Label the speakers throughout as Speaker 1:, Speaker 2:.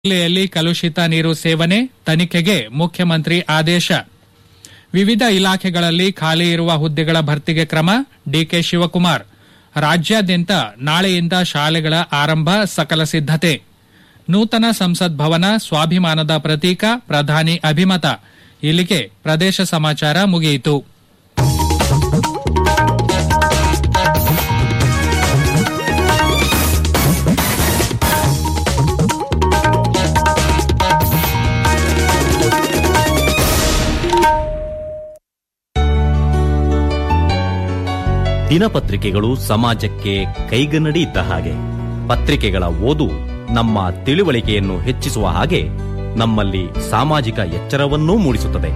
Speaker 1: ಜಿಲ್ಲೆಯಲ್ಲಿ ಕಲುಷಿತ ನೀರು ಸೇವನೆ ತನಿಖೆಗೆ ಮುಖ್ಯಮಂತ್ರಿ ಆದೇಶ ವಿವಿಧ ಇಲಾಖೆಗಳಲ್ಲಿ ಖಾಲಿ ಇರುವ ಹುದ್ದೆಗಳ ಭರ್ತಿಗೆ ಕ್ರಮ ಡಿಕೆ ಶಿವಕುಮಾರ್ ರಾಜ್ಯಾದ್ಯಂತ ನಾಳೆಯಿಂದ ಶಾಲೆಗಳ ಆರಂಭ ಸಕಲ ಸಿದ್ದತೆ ನೂತನ ಸಂಸತ್ ಭವನ ಸ್ವಾಭಿಮಾನದ ಪ್ರತೀಕ ಪ್ರಧಾನಿ ಅಭಿಮತ ಇಲ್ಲಿಗೆ ಪ್ರದೇಶ ಸಮಾಚಾರ ಮುಗಿಯಿತು
Speaker 2: ದಿನಪತ್ರಿಕೆಗಳು ಸಮಾಜಕ್ಕೆ ಕೈಗನ್ನಡಿ ಇದ್ದ ಹಾಗೆ ಪತ್ರಿಕೆಗಳ ಓದು ನಮ್ಮ ತಿಳುವಳಿಕೆಯನ್ನು ಹೆಚ್ಚಿಸುವ ಹಾಗೆ ನಮ್ಮಲ್ಲಿ ಸಾಮಾಜಿಕ ಎಚ್ಚರವನ್ನೂ ಮೂಡಿಸುತ್ತದೆ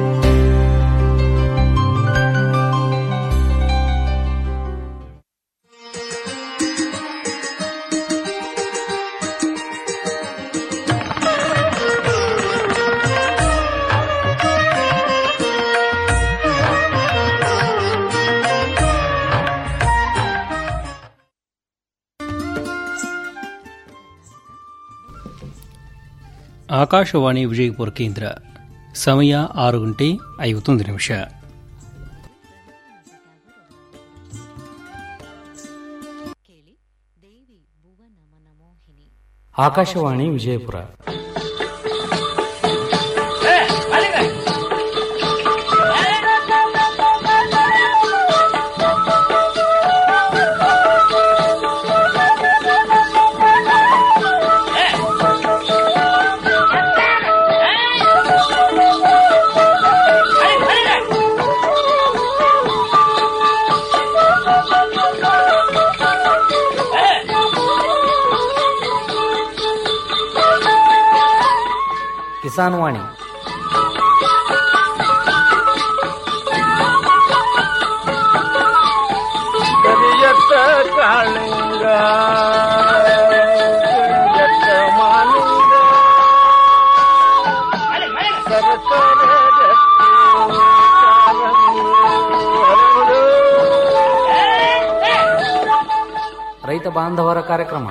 Speaker 3: ಆಕಾಶವಾಣಿ ವಿಜಯಪುರ ಕೇಂದ್ರ ಸಮಯ ಆರು ಗಂಟೆ ಐವತ್ತೊಂದು ನಿಮಿಷ
Speaker 4: ಆಕಾಶವಾಣಿ ವಿಜಯಪುರ ಕಿಸಾನ್ ವಾಣಿ
Speaker 5: ಕರಿಯತ್ತ ಕಾಳಿಂಗ ಕರಿಯತ್ತ ಮಾಲಿಂಗ ಸರಸರ ರತ್ನ ಕಾರಂಗಿ ಹರಡು.
Speaker 4: ರೈತ ಬಾಂಧವರ ಕಾರ್ಯಕ್ರಮ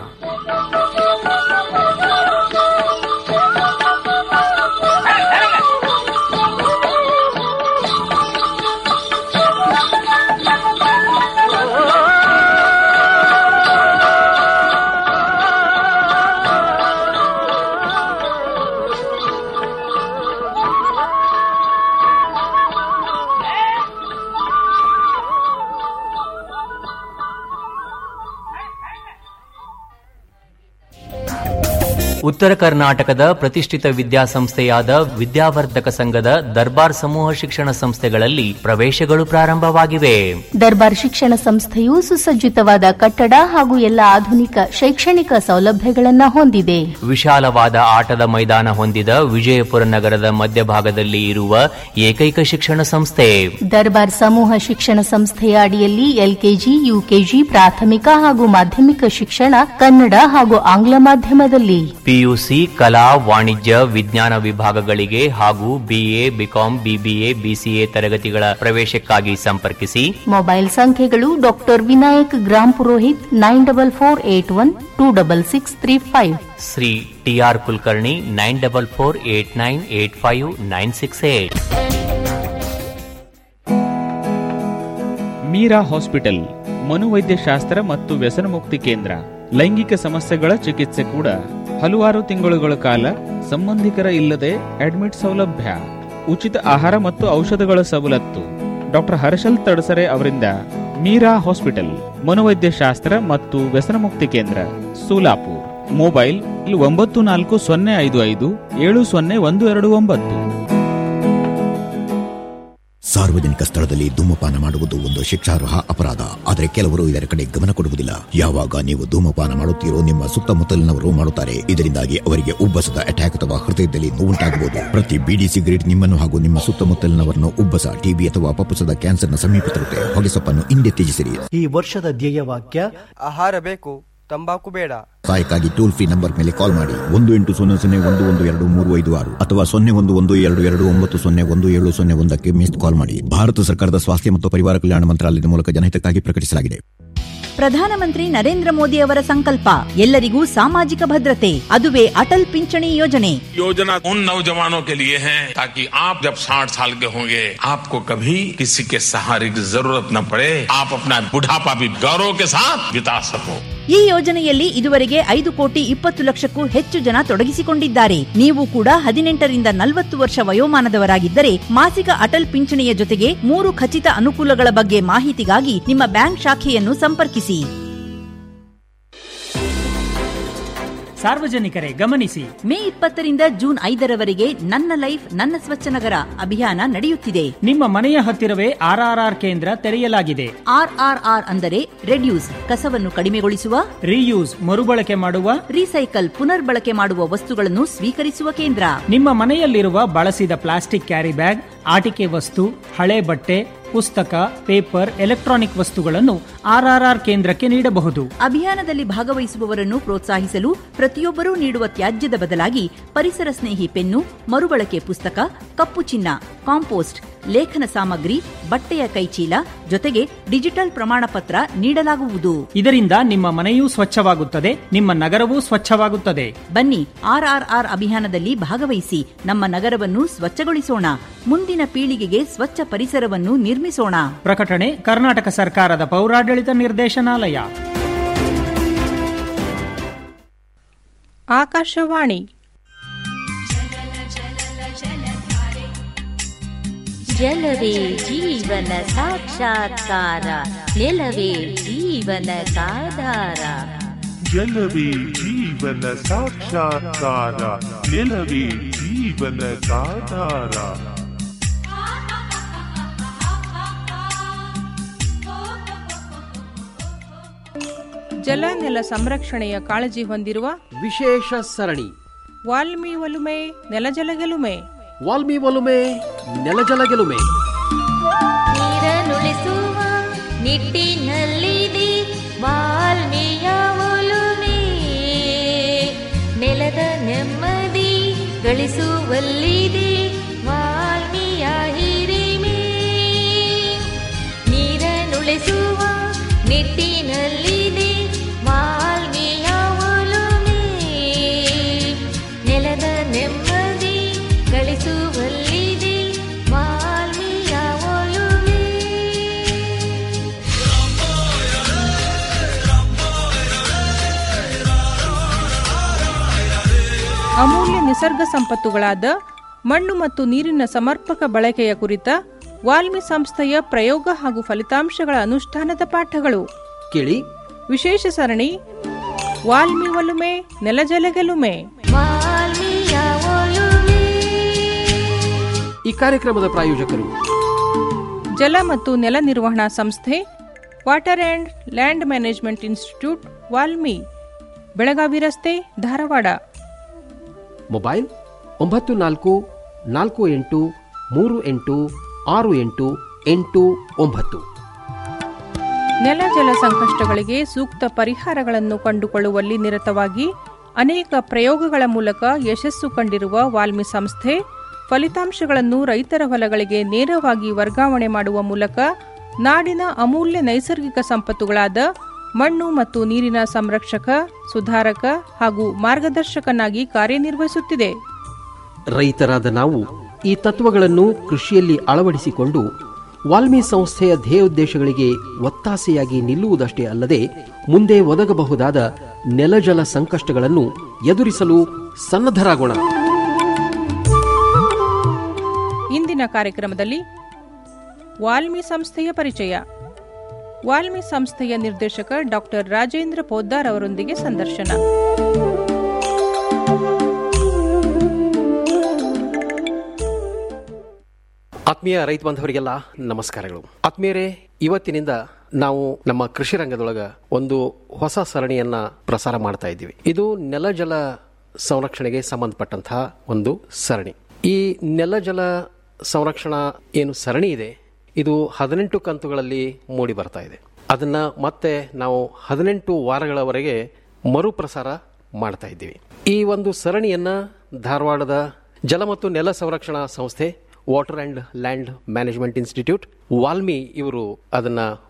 Speaker 6: ಉತ್ತರ ಕರ್ನಾಟಕದ ಪ್ರತಿಷ್ಠಿತ ವಿದ್ಯಾಸಂಸ್ಥೆಯಾದ ವಿದ್ಯಾವರ್ಧಕ ಸಂಘದ ದರ್ಬಾರ್ ಸಮೂಹ ಶಿಕ್ಷಣ ಸಂಸ್ಥೆಗಳಲ್ಲಿ ಪ್ರವೇಶಗಳು ಪ್ರಾರಂಭವಾಗಿವೆ
Speaker 7: ದರ್ಬಾರ್ ಶಿಕ್ಷಣ ಸಂಸ್ಥೆಯು ಸುಸಜ್ಜಿತವಾದ ಕಟ್ಟಡ ಹಾಗೂ ಎಲ್ಲ ಆಧುನಿಕ ಶೈಕ್ಷಣಿಕ ಸೌಲಭ್ಯಗಳನ್ನು ಹೊಂದಿದೆ
Speaker 6: ವಿಶಾಲವಾದ ಆಟದ ಮೈದಾನ ಹೊಂದಿದ ವಿಜಯಪುರ ನಗರದ ಮಧ್ಯಭಾಗದಲ್ಲಿ ಇರುವ ಏಕೈಕ ಶಿಕ್ಷಣ ಸಂಸ್ಥೆ
Speaker 7: ದರ್ಬಾರ್ ಸಮೂಹ ಶಿಕ್ಷಣ ಸಂಸ್ಥೆಯ ಅಡಿಯಲ್ಲಿ ಎಲ್ಕೆಜಿ ಯುಕೆಜಿ ಪ್ರಾಥಮಿಕ ಹಾಗೂ ಮಾಧ್ಯಮಿಕ ಶಿಕ್ಷಣ ಕನ್ನಡ ಹಾಗೂ ಆಂಗ್ಲ ಮಾಧ್ಯಮದಲ್ಲಿ
Speaker 6: ಪಿಯುಸಿ ಕಲಾ ವಾಣಿಜ್ಯ ವಿಜ್ಞಾನ ವಿಭಾಗಗಳಿಗೆ ಹಾಗೂ ಬಿಎ ಬಿಕಾಂ ಬಿಬಿಎ ಬಿಸಿಎ ತರಗತಿಗಳ ಪ್ರವೇಶಕ್ಕಾಗಿ ಸಂಪರ್ಕಿಸಿ
Speaker 7: ಮೊಬೈಲ್ ಸಂಖ್ಯೆಗಳು doctor Vinayak Gram Purohit nine double four eight one two double six three five
Speaker 6: Shri T R Kulkarni nine double four eight nine eight five nine six eight
Speaker 8: Meera hospital ಮನೋವೈದ್ಯಶಾಸ್ತ್ರ ಮತ್ತು ವ್ಯಸನಮುಕ್ತಿ ಕೇಂದ್ರ ಲೈಂಗಿಕ ಸಮಸ್ಯೆಗಳ ಚಿಕಿತ್ಸೆ ಕೂಡ ಹಲವಾರು ತಿಂಗಳುಗಳ ಕಾಲ ಸಂಬಂಧಿಕರ ಇಲ್ಲದೆ ಅಡ್ಮಿಟ್ ಸೌಲಭ್ಯ ಉಚಿತ ಆಹಾರ ಮತ್ತು ಔಷಧಗಳ ಸವಲತ್ತು ಡಾಕ್ಟರ್ ಹರ್ಷಲ್ ತಡಸರೆ ಅವರಿಂದ ಮೀರಾ ಹಾಸ್ಪಿಟಲ್ ಮನೋವೈದ್ಯಶಾಸ್ತ್ರ ಮತ್ತು ವ್ಯಸನಮುಕ್ತಿ ಕೇಂದ್ರ ಸೋಲಾಪುರ್ ಮೊಬೈಲ್ ಒಂಬತ್ತು ನಾಲ್ಕು ಸೊನ್ನೆ ಐದು ಐದು ಏಳು ಸೊನ್ನೆ ಒಂದು ಎರಡು ಒಂಬತ್ತು
Speaker 9: ಸಾರ್ವಜನಿಕ ಸ್ಥಳದಲ್ಲಿ ಧೂಮಪಾನ ಮಾಡುವುದು ಒಂದು ಶಿಕ್ಷಾರ್ಹ ಅಪರಾಧ ಆದರೆ ಕೆಲವರು ಇದರ ಕಡೆ ಗಮನ ಕೊಡುವುದಿಲ್ಲ ಯಾವಾಗ ನೀವು ಧೂಮಪಾನ ಮಾಡುತ್ತೀರೋ ನಿಮ್ಮ ಸುತ್ತಮುತ್ತಲಿನವರು ಮಾಡುತ್ತಾರೆ ಇದರಿಂದಾಗಿ ಅವರಿಗೆ ಉಬ್ಬಸದ ಅಟ್ಯಾಕ್ ಅಥವಾ ಹೃದಯದಲ್ಲಿ ನೋವುಂಟಾಗಬಹುದು ಪ್ರತಿ ಬಿಡಿ ಸಿಗರೇಟ್ ನಿಮ್ಮನ್ನು ಹಾಗೂ ನಿಮ್ಮ ಸುತ್ತಮುತ್ತಲಿನವರನ್ನು ಉಬ್ಬಸ ಟಿಬಿ ಅಥವಾ ಪಪ್ಪಸದ ಕ್ಯಾನ್ಸರ್ನ ಸಮೀಪ ತರುತ್ತೆ ಹೊಗೆಸೊಪ್ಪನ್ನು ಹಿಂದೆ ತ್ಯಜಿಸಿರಿ
Speaker 10: ಈ ವರ್ಷದ ಧ್ಯೇಯ ವಾಕ್ಯ
Speaker 11: ಆಹಾರ ಬೇಕು ತಂಬಾಕು ಬೇಡ
Speaker 9: ಸಹಾಯಕ್ಕಾಗಿ ಟೋಲ್ ಫ್ರೀ ನಂಬರ್ ಮೇಲೆ ಕಾಲ್ ಮಾಡಿ ಒಂದು ಎಂಟು ಸೊನ್ನೆ ಸೊನ್ನೆ ಒಂದು ಒಂದು ಎರಡು ಮೂರು ಐದು ಆರು ಅಥವಾ ಸೊನ್ನೆ ಒಂದು ಒಂದು ಎರಡು ಎರಡು ಒಂಬತ್ತು ಸೊನ್ನೆ ಒಂದು ಏಳು ಸೊನ್ನೆ ಒಂದಕ್ಕೆ ಮಿಸ್ಡ್ ಕಾಲ್ ಮಾಡಿ ಭಾರತ ಸರ್ಕಾರದ ಸ್ವಾಸ್ಥ್ಯ ಮತ್ತು ಪರಿವಾರ ಕಲ್ಯಾಣ ಮಂತ್ರಾಲಯದ ಮೂಲಕ ಜನಹಿತಕ್ಕಾಗಿ ಪ್ರಕಟಿಸಲಾಗಿದೆ
Speaker 12: ಪ್ರಧಾನಮಂತ್ರಿ ನರೇಂದ್ರ ಮೋದಿ ಅವರ ಸಂಕಲ್ಪ ಎಲ್ಲರಿಗೂ ಸಾಮಾಜಿಕ ಭದ್ರತೆ ಅದುವೇ ಅಟಲ್ ಪಿಂಚಣಿ ಯೋಜನೆ
Speaker 13: योजना उन नौजवानों के लिए है ताकि आप जब 60 साल के होंगे आपको कभी किसी के सहारे की जरूरत न पड़े आप अपना बुढ़ापा भी गौरव के साथ बिता सको
Speaker 12: ಈ ಯೋಜನೆಯಲ್ಲಿ ಇದುವರೆಗೆ ಐದು ಕೋಟಿ ಇಪ್ಪತ್ತು ಲಕ್ಷಕ್ಕೂ ಹೆಚ್ಚು ಜನ ತೊಡಗಿಸಿಕೊಂಡಿದ್ದಾರೆ ನೀವು ಕೂಡ ಹದಿನೆಂಟರಿಂದ ನಲವತ್ತು ವರ್ಷ ವಯೋಮಾನದವರಾಗಿದ್ದರೆ ಮಾಸಿಕ ಅಟಲ್ ಪಿಂಚಣಿಯ ಜೊತೆಗೆ ಮೂರು ಖಚಿತ ಅನುಕೂಲಗಳ ಬಗ್ಗೆ ಮಾಹಿತಿಗಾಗಿ ನಿಮ್ಮ ಬ್ಯಾಂಕ್ ಶಾಖೆಯನ್ನು ಸಂಪರ್ಕಿಸಿ
Speaker 14: ಸಾರ್ವಜನಿಕರೇ ಗಮನಿಸಿ
Speaker 12: ಮೇ ಇಪ್ಪತ್ತರಿಂದ ಜೂನ್ ಐದರವರೆಗೆ ನನ್ನ ಲೈಫ್ ನನ್ನ ಸ್ವಚ್ಛ ನಗರ ಅಭಿಯಾನ ನಡೆಯುತ್ತಿದೆ
Speaker 14: ನಿಮ್ಮ ಮನೆಯ ಹತ್ತಿರವೇ ಆರ್ಆರ್ಆರ್ ಕೇಂದ್ರ ತೆರೆಯಲಾಗಿದೆ
Speaker 12: ಆರ್ಆರ್ಆರ್ ಅಂದರೆ ರೆಡ್ಯೂಸ್ ಕಸವನ್ನು ಕಡಿಮೆಗೊಳಿಸುವ
Speaker 14: ರೀಯೂಸ್ ಮರುಬಳಕೆ ಮಾಡುವ
Speaker 12: ರೀಸೈಕಲ್ ಪುನರ್ಬಳಕೆ ಮಾಡುವ ವಸ್ತುಗಳನ್ನು ಸ್ವೀಕರಿಸುವ ಕೇಂದ್ರ
Speaker 14: ನಿಮ್ಮ ಮನೆಯಲ್ಲಿರುವ ಬಳಸಿದ ಪ್ಲಾಸ್ಟಿಕ್ ಕ್ಯಾರಿ ಬ್ಯಾಗ್ ಆಟಿಕೆ ವಸ್ತು ಹಳೆ ಬಟ್ಟೆ ಪುಸ್ತಕ ಪೇಪರ್ ಎಲೆಕ್ಟ್ರಾನಿಕ್ ವಸ್ತುಗಳನ್ನು ಆರ್ಆರ್ಆರ್ ಕೇಂದ್ರಕ್ಕೆ ನೀಡಬಹುದು
Speaker 12: ಅಭಿಯಾನದಲ್ಲಿ ಭಾಗವಹಿಸುವವರನ್ನು ಪ್ರೋತ್ಸಾಹಿಸಲು ಪ್ರತಿಯೊಬ್ಬರೂ ನೀಡುವ ತ್ಯಾಜ್ಯದ ಬದಲಾಗಿ ಪರಿಸರ ಸ್ನೇಹಿ ಪೆನ್ನು ಮರುಬಳಕೆ ಪುಸ್ತಕ ಕಪ್ಪು ಚಿನ್ನ ಕಾಂಪೋಸ್ಟ್ ಲೇಖನ ಸಾಮಗ್ರಿ ಬಟ್ಟೆಯ ಕೈಚೀಲ ಜೊತೆಗೆ ಡಿಜಿಟಲ್ ಪ್ರಮಾಣ ಪತ್ರ ನೀಡಲಾಗುವುದು
Speaker 14: ಇದರಿಂದ ನಿಮ್ಮ ಮನೆಯೂ ಸ್ವಚ್ಛವಾಗುತ್ತದೆ ನಿಮ್ಮ ನಗರವೂ ಸ್ವಚ್ಛವಾಗುತ್ತದೆ
Speaker 12: ಬನ್ನಿ ಆರ್ಆರ್ಆರ್ ಅಭಿಯಾನದಲ್ಲಿ ಭಾಗವಹಿಸಿ ನಮ್ಮ ನಗರವನ್ನು ಸ್ವಚ್ಛಗೊಳಿಸೋಣ ಮುಂದಿನ ಪೀಳಿಗೆಗೆ ಸ್ವಚ್ಛ ಪರಿಸರವನ್ನು ನಿರ್ಮಿಸೋಣ
Speaker 14: ಪ್ರಕಟಣೆ ಕರ್ನಾಟಕ ಸರ್ಕಾರದ ಪೌರಾಡಳಿತ ನಿರ್ದೇಶನಾಲಯ
Speaker 15: ಆಕಾಶವಾಣಿ
Speaker 16: ಜಲವೇ ಜೀವನ ಸಾಕ್ಷಾತ್ಕಾರ ನೆಲವೇ ಜೀವನದಾಧಾರ
Speaker 17: ಜಲವೇ ಜೀವನ ಸಾಕ್ಷಾತ್ಕಾರ ನೆಲವೇ ಜೀವನದಾಧಾರ
Speaker 15: ಜಲ ನೆಲ ಸಂರಕ್ಷಣೆಯ ಕಾಳಜಿ ಹೊಂದಿರುವ
Speaker 18: ವಿಶೇಷ ಸರಣಿ
Speaker 15: ವಾಲ್ಮಿ ಒಲುಮೆ ನೆಲಜಲ ಗೆಲುಮೆ
Speaker 18: ವಾಲ್ಮಿ ಒಲುಮೆ ನೆಲಜಲ ಗೆಲುಮೆ
Speaker 16: ನೀರನುಳಿಸುವ ನಿಟ್ಟಿನಲ್ಲಿದೆ ವಾಲ್ಮೀಯ ಒಲುಮೆ ನೆಲದ ನೆಮ್ಮದಿ ಗಳಿಸುವಲ್ಲಿದೆ ವಾಲ್ಮೀಯ ಹಿರಿಮೆ ನೀರನುಳಿಸುವ ನಿಟ್ಟಿನಲ್ಲಿದೆ ವಾಲ್ಮೀಯ ಒಲುಮೆ ನೆಲದ ನೆಮ್ಮದಿ ಗಳಿಸುವಲ್ಲಿದೆ ವಾಲ್ಮೀಯ ಒಲುಮೆ
Speaker 15: ಅಮೂಲ್ಯ ನಿಸರ್ಗ ಸಂಪತ್ತುಗಳಾದ ಮಣ್ಣು ಮತ್ತು ನೀರಿನ ಸಮರ್ಪಕ ಬಳಕೆಯ ಕುರಿತ ವಾಲ್ಮಿ ಸಂಸ್ಥೆಯ ಪ್ರಯೋಗ ಹಾಗೂ ಫಲಿತಾಂಶಗಳ ಅನುಷ್ಠಾನದ ಪಾಠಗಳು
Speaker 18: ಕೇಳಿ
Speaker 15: ವಿಶೇಷ ಸರಣಿ ವಾಲ್ಮಿ ಒಲುಮೆ ನೆಲಜಲ ಗೆಲುಮೆ
Speaker 16: ವಾಲ್ಮೀಯ ಒಲುಮೆ
Speaker 18: ಈ ಕಾರ್ಯಕ್ರಮದ ಪ್ರಾಯೋಜಕರು
Speaker 15: ಜಲ ಮತ್ತು ನೆಲ ನಿರ್ವಹಣಾ ಸಂಸ್ಥೆ water and land management institute WALMI Belagavi ರಸ್ತೆ ಧಾರವಾಡ
Speaker 18: ಮೊಬೈಲ್ ಒಂಬತ್ತು ನಾಲ್ಕು ನಾಲ್ಕು ಎಂಟು ಮೂರು ಎಂಟು ಆರು ಎಂಟು ಎಂಟು ಒಂಬತ್ತು
Speaker 15: ನೆಲ ಜಲ ಸಂಕಷ್ಟಗಳಿಗೆ ಸೂಕ್ತ ಪರಿಹಾರಗಳನ್ನು ಕಂಡುಕೊಳ್ಳುವಲ್ಲಿ ನಿರತವಾಗಿ ಅನೇಕ ಪ್ರಯೋಗಗಳ ಮೂಲಕ ಯಶಸ್ಸು ಕಂಡಿರುವ ವಾಲ್ಮಿ ಸಂಸ್ಥೆ ಫಲಿತಾಂಶಗಳನ್ನು ರೈತರ ಹೊಲಗಳಿಗೆ ನೇರವಾಗಿ ವರ್ಗಾವಣೆ ಮಾಡುವ ಮೂಲಕ ನಾಡಿನ ಅಮೂಲ್ಯ ನೈಸರ್ಗಿಕ ಸಂಪತ್ತುಗಳಾದ ಮಣ್ಣು ಮತ್ತು ನೀರಿನ ಸಂರಕ್ಷಕ ಸುಧಾರಕ ಹಾಗೂ ಮಾರ್ಗದರ್ಶಕನಾಗಿ ಕಾರ್ಯನಿರ್ವಹಿಸುತ್ತಿದೆ
Speaker 18: ರೈತರಾದ ನಾವು ಈ ತತ್ವಗಳನ್ನು ಕೃಷಿಯಲ್ಲಿ ಅಳವಡಿಸಿಕೊಂಡು ವಾಲ್ಮಿ ಸಂಸ್ಥೆಯ ಧ್ಯೇಯೋದ್ದೇಶಗಳಿಗೆ ಒತ್ತಾಸೆಯಾಗಿ ನಿಲ್ಲುವುದಷ್ಟೇ ಅಲ್ಲದೆ ಮುಂದೆ ಒದಗಬಹುದಾದ ನೆಲಜಲ ಸಂಕಷ್ಟಗಳನ್ನು ಎದುರಿಸಲು ಸನ್ನದ್ಧರಾಗೋಣ
Speaker 15: ಇಂದಿನ ಕಾರ್ಯಕ್ರಮದಲ್ಲಿ ವಾಲ್ಮಿ ಸಂಸ್ಥೆಯ ಪರಿಚಯ ವಾಲ್ಮಿ ಸಂಸ್ಥೆಯ ನಿರ್ದೇಶಕ ಡಾಕ್ಟರ್ ರಾಜೇಂದ್ರ ಪೋದ್ದಾರ್ ಅವರೊಂದಿಗೆ ಸಂದರ್ಶನ
Speaker 18: ಆತ್ಮೀಯ ರೈತ ಬಾಂಧವರಿಗೆಲ್ಲ ನಮಸ್ಕಾರಗಳು ಆತ್ಮೀಯರೇ ಇವತ್ತಿನಿಂದ ನಾವು ನಮ್ಮ ಕೃಷಿ ರಂಗದೊಳಗ ಒಂದು ಹೊಸ ಸರಣಿಯನ್ನ ಪ್ರಸಾರ ಮಾಡ್ತಾ ಇದ್ದೀವಿ ಇದು ನೆಲಜಲ ಸಂರಕ್ಷಣೆಗೆ ಸಂಬಂಧಪಟ್ಟಂತಹ ಒಂದು ಸರಣಿ ಈ ನೆಲಜಲ ಸಂರಕ್ಷಣಾ ಏನು ಸರಣಿ ಇದೆ ಇದು ಹದಿನೆಂಟು ಕಂತುಗಳಲ್ಲಿ ಮೂಡಿ ಬರ್ತಾ ಇದೆ ಅದನ್ನ ಮತ್ತೆ ನಾವು ಹದಿನೆಂಟು ವಾರಗಳವರೆಗೆ ಮರುಪ್ರಸಾರ ಮಾಡ್ತಾ ಇದ್ದೀವಿ ಈ ಒಂದು ಸರಣಿಯನ್ನ ಧಾರವಾಡದ ಜಲ ಮತ್ತು ನೆಲ ಸಂರಕ್ಷಣಾ ಸಂಸ್ಥೆ water and land management institute WALMI ಇವರು ಅದನ್ನ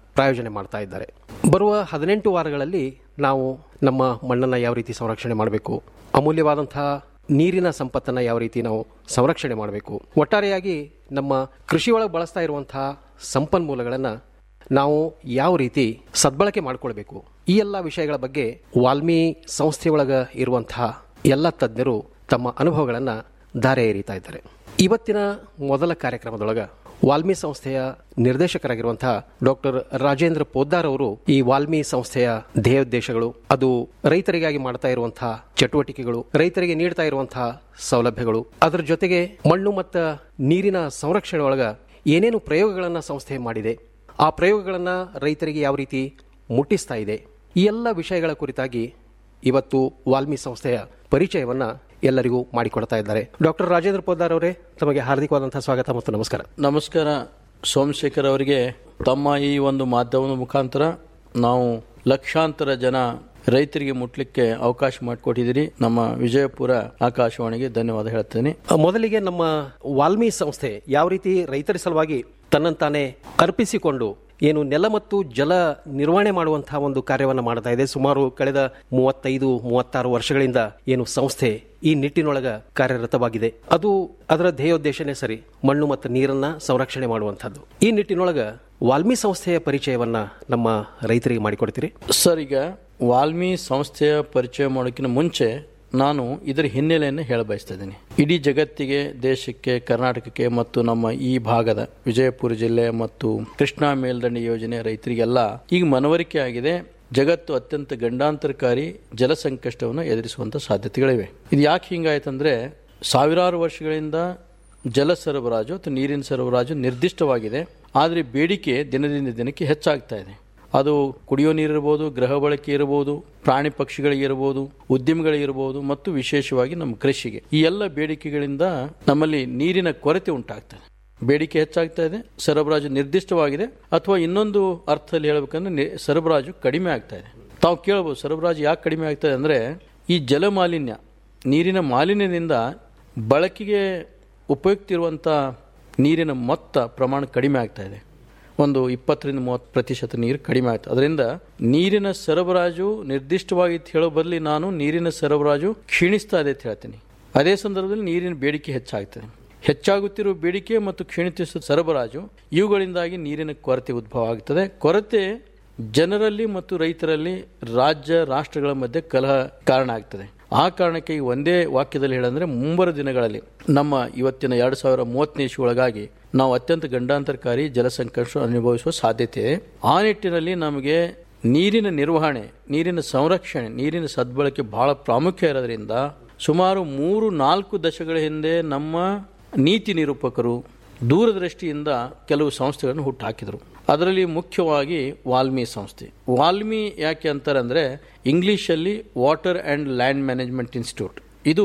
Speaker 18: ಪ್ರಾಯೋಜನೆ ಮಾಡ್ತಾ ಇದ್ದಾರೆ ಬರುವ ಹದಿನೆಂಟು ವಾರಗಳಲ್ಲಿ ನಾವು ನಮ್ಮ ಮಣ್ಣನ್ನು ಯಾವ ರೀತಿ ಸಂರಕ್ಷಣೆ ಮಾಡಬೇಕು ಅಮೂಲ್ಯವಾದಂತಹ ನೀರಿನ ಸಂಪತ್ತನ್ನು ಯಾವ ರೀತಿ ನಾವು ಸಂರಕ್ಷಣೆ ಮಾಡಬೇಕು ಒಟ್ಟಾರೆಯಾಗಿ ನಮ್ಮ ಕೃಷಿಯೊಳಗೆ ಬಳಸ್ತಾ ಇರುವಂತಹ ಸಂಪನ್ಮೂಲಗಳನ್ನು ನಾವು ಯಾವ ರೀತಿ ಸದ್ಬಳಕೆ ಮಾಡಿಕೊಳ್ಬೇಕು ಈ ಎಲ್ಲ ವಿಷಯಗಳ ಬಗ್ಗೆ ವಾಲ್ಮಿ ಸಂಸ್ಥೆಯೊಳಗ ಇರುವಂತಹ ಎಲ್ಲ ತಜ್ಞರು ತಮ್ಮ ಅನುಭವಗಳನ್ನು ದಾರೆ ಎರೀತಾ ಇದ್ದಾರೆ ಇವತ್ತಿನ ಮೊದಲ ಕಾರ್ಯಕ್ರಮದೊಳಗ ವಾಲ್ಮಿ ಸಂಸ್ಥೆಯ ನಿರ್ದೇಶಕರಾಗಿರುವಂತಹ ಡಾಕ್ಟರ್ ರಾಜೇಂದ್ರ ಪೋದ್ದಾರ್ ಅವರು ಈ ವಾಲ್ಮಿ ಸಂಸ್ಥೆಯ ಧ್ಯೇಯೋದ್ದೇಶಗಳು ಅದು ರೈತರಿಗಾಗಿ ಮಾಡ್ತಾ ಇರುವಂತಹ ಚಟುವಟಿಕೆಗಳು ರೈತರಿಗೆ ನೀಡ್ತಾ ಇರುವಂತಹ ಸೌಲಭ್ಯಗಳು ಅದರ ಜೊತೆಗೆ ಮಣ್ಣು ಮತ್ತು ನೀರಿನ ಸಂರಕ್ಷಣೆ ಒಳಗ ಏನೇನು ಪ್ರಯೋಗಗಳನ್ನು ಸಂಸ್ಥೆ ಮಾಡಿದೆ ಆ ಪ್ರಯೋಗಗಳನ್ನು ರೈತರಿಗೆ ಯಾವ ರೀತಿ ಮುಟ್ಟಿಸ್ತಾ ಇದೆ ಈ ಎಲ್ಲ ವಿಷಯಗಳ ಕುರಿತಾಗಿ ಇವತ್ತು ವಾಲ್ಮಿ ಸಂಸ್ಥೆಯ ಪರಿಚಯವನ್ನ ಎಲ್ಲರಿಗೂ ಮಾಡಿಕೊಡ್ತಾ ಇದ್ದಾರೆ ಡಾಕ್ಟರ್ ರಾಜೇಂದ್ರ ಪೋದ್ದಾರ್ ಅವರೇ ತಮಗೆ ಹಾರ್ದಿಕವಾದಂತಹ ಸ್ವಾಗತ ಮತ್ತು ನಮಸ್ಕಾರ
Speaker 19: ನಮಸ್ಕಾರ ಸೋಮಶೇಖರ್ ಅವರಿಗೆ ತಮ್ಮ ಈ ಒಂದು ಮಾಧ್ಯಮದ ಮುಖಾಂತರ ನಾವು ಲಕ್ಷಾಂತರ ಜನ ರೈತರಿಗೆ ಮುಟ್ಲಿಕ್ಕೆ ಅವಕಾಶ ಮಾಡಿಕೊಟ್ಟಿದ್ದೀರಿ ನಮ್ಮ ವಿಜಯಪುರ ಆಕಾಶವಾಣಿಗೆ ಧನ್ಯವಾದ ಹೇಳ್ತೇನೆ
Speaker 18: ಮೊದಲಿಗೆ ನಮ್ಮ ವಾಲ್ಮಿ ಸಂಸ್ಥೆ ಯಾವ ರೀತಿ ರೈತರ ಸಲುವಾಗಿ ತನ್ನಂತಾನೆ ಅರ್ಪಿಸಿಕೊಂಡು ಏನು ನೆಲ ಮತ್ತು ಜಲ ನಿರ್ವಹಣೆ ಮಾಡುವಂತಹ ಒಂದು ಕಾರ್ಯವನ್ನು ಮಾಡ್ತಾ ಇದೆ ಸುಮಾರು ಕಳೆದ ಮೂವತ್ತೈದು ಮೂವತ್ತಾರು ವರ್ಷಗಳಿಂದ ಏನು ಸಂಸ್ಥೆ ಈ ನಿಟ್ಟಿನೊಳಗ ಕಾರ್ಯರತವಾಗಿದೆ ಅದು ಅದರ ಧ್ಯೇಯೋದ್ದೇಶನೇ ಸರಿ ಮಣ್ಣು ಮತ್ತು ನೀರನ್ನ ಸಂರಕ್ಷಣೆ ಮಾಡುವಂತಹದ್ದು ಈ ನಿಟ್ಟಿನೊಳಗ ವಾಲ್ಮಿ ಸಂಸ್ಥೆಯ ಪರಿಚಯವನ್ನ ನಮ್ಮ ರೈತರಿಗೆ ಮಾಡಿಕೊಡ್ತೀರಿ
Speaker 19: ಸರ್ ಈಗ ವಾಲ್ಮಿ ಸಂಸ್ಥೆಯ ಪರಿಚಯ ಮಾಡೋಕ್ಕಿಂತ ಮುಂಚೆ ನಾನು ಇದರ ಹಿನ್ನೆಲೆಯನ್ನು ಹೇಳ ಬಯಸ್ತಾ ಇದ್ದೀನಿ ಇಡೀ ಜಗತ್ತಿಗೆ ದೇಶಕ್ಕೆ ಕರ್ನಾಟಕಕ್ಕೆ ಮತ್ತು ನಮ್ಮ ಈ ಭಾಗದ ವಿಜಯಪುರ ಜಿಲ್ಲೆ ಮತ್ತು ಕೃಷ್ಣಾ ಮೇಲ್ದಂಡೆ ಯೋಜನೆ ರೈತರಿಗೆಲ್ಲ ಈಗ ಮನವರಿಕೆ ಆಗಿದೆ ಜಗತ್ತು ಅತ್ಯಂತ ಗಂಡಾಂತರಕಾರಿ ಜಲ ಸಂಕಷ್ಟವನ್ನು ಎದುರಿಸುವಂತ ಸಾಧ್ಯತೆಗಳಿವೆ ಇದು ಯಾಕೆ ಹಿಂಗಾಯ್ತಂದ್ರೆ ಸಾವಿರಾರು ವರ್ಷಗಳಿಂದ ಜಲ ಸರಬರಾಜು ಅಥವಾ ನೀರಿನ ಸರಬರಾಜು ನಿರ್ದಿಷ್ಟವಾಗಿದೆ ಆದರೆ ಬೇಡಿಕೆ ದಿನದಿಂದ ದಿನಕ್ಕೆ ಹೆಚ್ಚಾಗ್ತಾ ಇದೆ ಅದು ಕುಡಿಯೋ ನೀರಿರ್ಬೋದು ಗೃಹ ಬಳಕೆ ಇರಬಹುದು ಪ್ರಾಣಿ ಪಕ್ಷಿಗಳಿಗಿರಬಹುದು ಉದ್ಯಮಗಳಿಗಿರಬಹುದು ಮತ್ತು ವಿಶೇಷವಾಗಿ ನಮ್ಮ ಕೃಷಿಗೆ ಈ ಎಲ್ಲ ಬೇಡಿಕೆಗಳಿಂದ ನಮ್ಮಲ್ಲಿ ನೀರಿನ ಕೊರತೆ ಉಂಟಾಗ್ತದೆ ಬೇಡಿಕೆ ಹೆಚ್ಚಾಗ್ತಾ ಇದೆ ಸರಬರಾಜು ನಿರ್ದಿಷ್ಟವಾಗಿದೆ ಅಥವಾ ಇನ್ನೊಂದು ಅರ್ಥದಲ್ಲಿ ಹೇಳಬೇಕಂದ್ರೆ ನಿ- ಸರಬರಾಜು ಕಡಿಮೆ ಆಗ್ತಾ ಇದೆ ತಾವು ಕೇಳಬಹುದು ಸರಬರಾಜು ಯಾಕೆ ಕಡಿಮೆ ಆಗ್ತದೆ ಅಂದ್ರೆ ಈ ಜಲ ಮಾಲಿನ್ಯ ನೀರಿನ ಮಾಲಿನ್ಯದಿಂದ ಬಳಕೆಗೆ ಉಪಯುಕ್ತ ಇರುವಂಥ ನೀರಿನ ಮೊತ್ತ ಪ್ರಮಾಣ ಕಡಿಮೆ ಆಗ್ತಾ ಇದೆ ಒಂದು ಇಪ್ಪತ್ತರಿಂದ ಮೂವತ್ತು ಪ್ರತಿಶತ ನೀರು ಕಡಿಮೆ ಆಗ್ತದೆ ಅದರಿಂದ ನೀರಿನ ಸರಬರಾಜು ನಿರ್ದಿಷ್ಟವಾಗಿ ಅಂತ ಹೇಳೋ ಬದಲಿ ನಾನು ನೀರಿನ ಸರಬರಾಜು ಕ್ಷೀಣಿಸ್ತಾ ಇದೆ ಅಂತ ಹೇಳ್ತೀನಿ ಅದೇ ಸಂದರ್ಭದಲ್ಲಿ ನೀರಿನ ಬೇಡಿಕೆ ಹೆಚ್ಚಾಗ್ತದೆ ಹೆಚ್ಚಾಗುತ್ತಿರುವ ಬೇಡಿಕೆ ಮತ್ತು ಕ್ಷೀಣಿಸುವ ಸರಬರಾಜು ಇವುಗಳಿಂದಾಗಿ ನೀರಿನ ಕೊರತೆ ಉದ್ಭವ ಆಗ್ತದೆ ಕೊರತೆ ಜನರಲ್ಲಿ ಮತ್ತು ರೈತರಲ್ಲಿ ರಾಜ್ಯ ರಾಷ್ಟ್ರಗಳ ಮಧ್ಯೆ ಕಲಹ ಕಾರಣ ಆಗ್ತದೆ ಆ ಕಾರಣಕ್ಕೆ ಈ ಒಂದೇ ವಾಕ್ಯದಲ್ಲಿ ಹೇಳಂದ್ರೆ ಮುಂಬರುವ ದಿನಗಳಲ್ಲಿ ನಮ್ಮ ಇವತ್ತಿನ ಎರಡು ಸಾವಿರ ಮೂವತ್ತನೇ ಒಳಗಾಗಿ ನಾವು ಅತ್ಯಂತ ಗಂಡಾಂತರಕಾರಿ ಜಲಸಂಕಷ್ಟ ಅನುಭವಿಸುವ ಸಾಧ್ಯತೆ ಇದೆ ಆ ನಿಟ್ಟಿನಲ್ಲಿ ನಮಗೆ ನೀರಿನ ನಿರ್ವಹಣೆ ನೀರಿನ ಸಂರಕ್ಷಣೆ ನೀರಿನ ಸದ್ಬಳಕೆ ಬಹಳ ಪ್ರಾಮುಖ್ಯ ಇರೋದ್ರಿಂದ ಸುಮಾರು ಮೂರು ನಾಲ್ಕು ದಶಕಗಳ ಹಿಂದೆ ನಮ್ಮ ನೀತಿ ನಿರೂಪಕರು ದೂರದೃಷ್ಟಿಯಿಂದ ಕೆಲವು ಸಂಸ್ಥೆಗಳನ್ನು ಹುಟ್ಟುಹಾಕಿದರು ಅದರಲ್ಲಿ ಮುಖ್ಯವಾಗಿ ವಾಲ್ಮಿ ಸಂಸ್ಥೆ ವಾಲ್ಮಿ ಯಾಕೆ ಅಂತಾರೆ ಅಂದರೆ ಇಂಗ್ಲಿಷಲ್ಲಿ water and land management institute ಇದು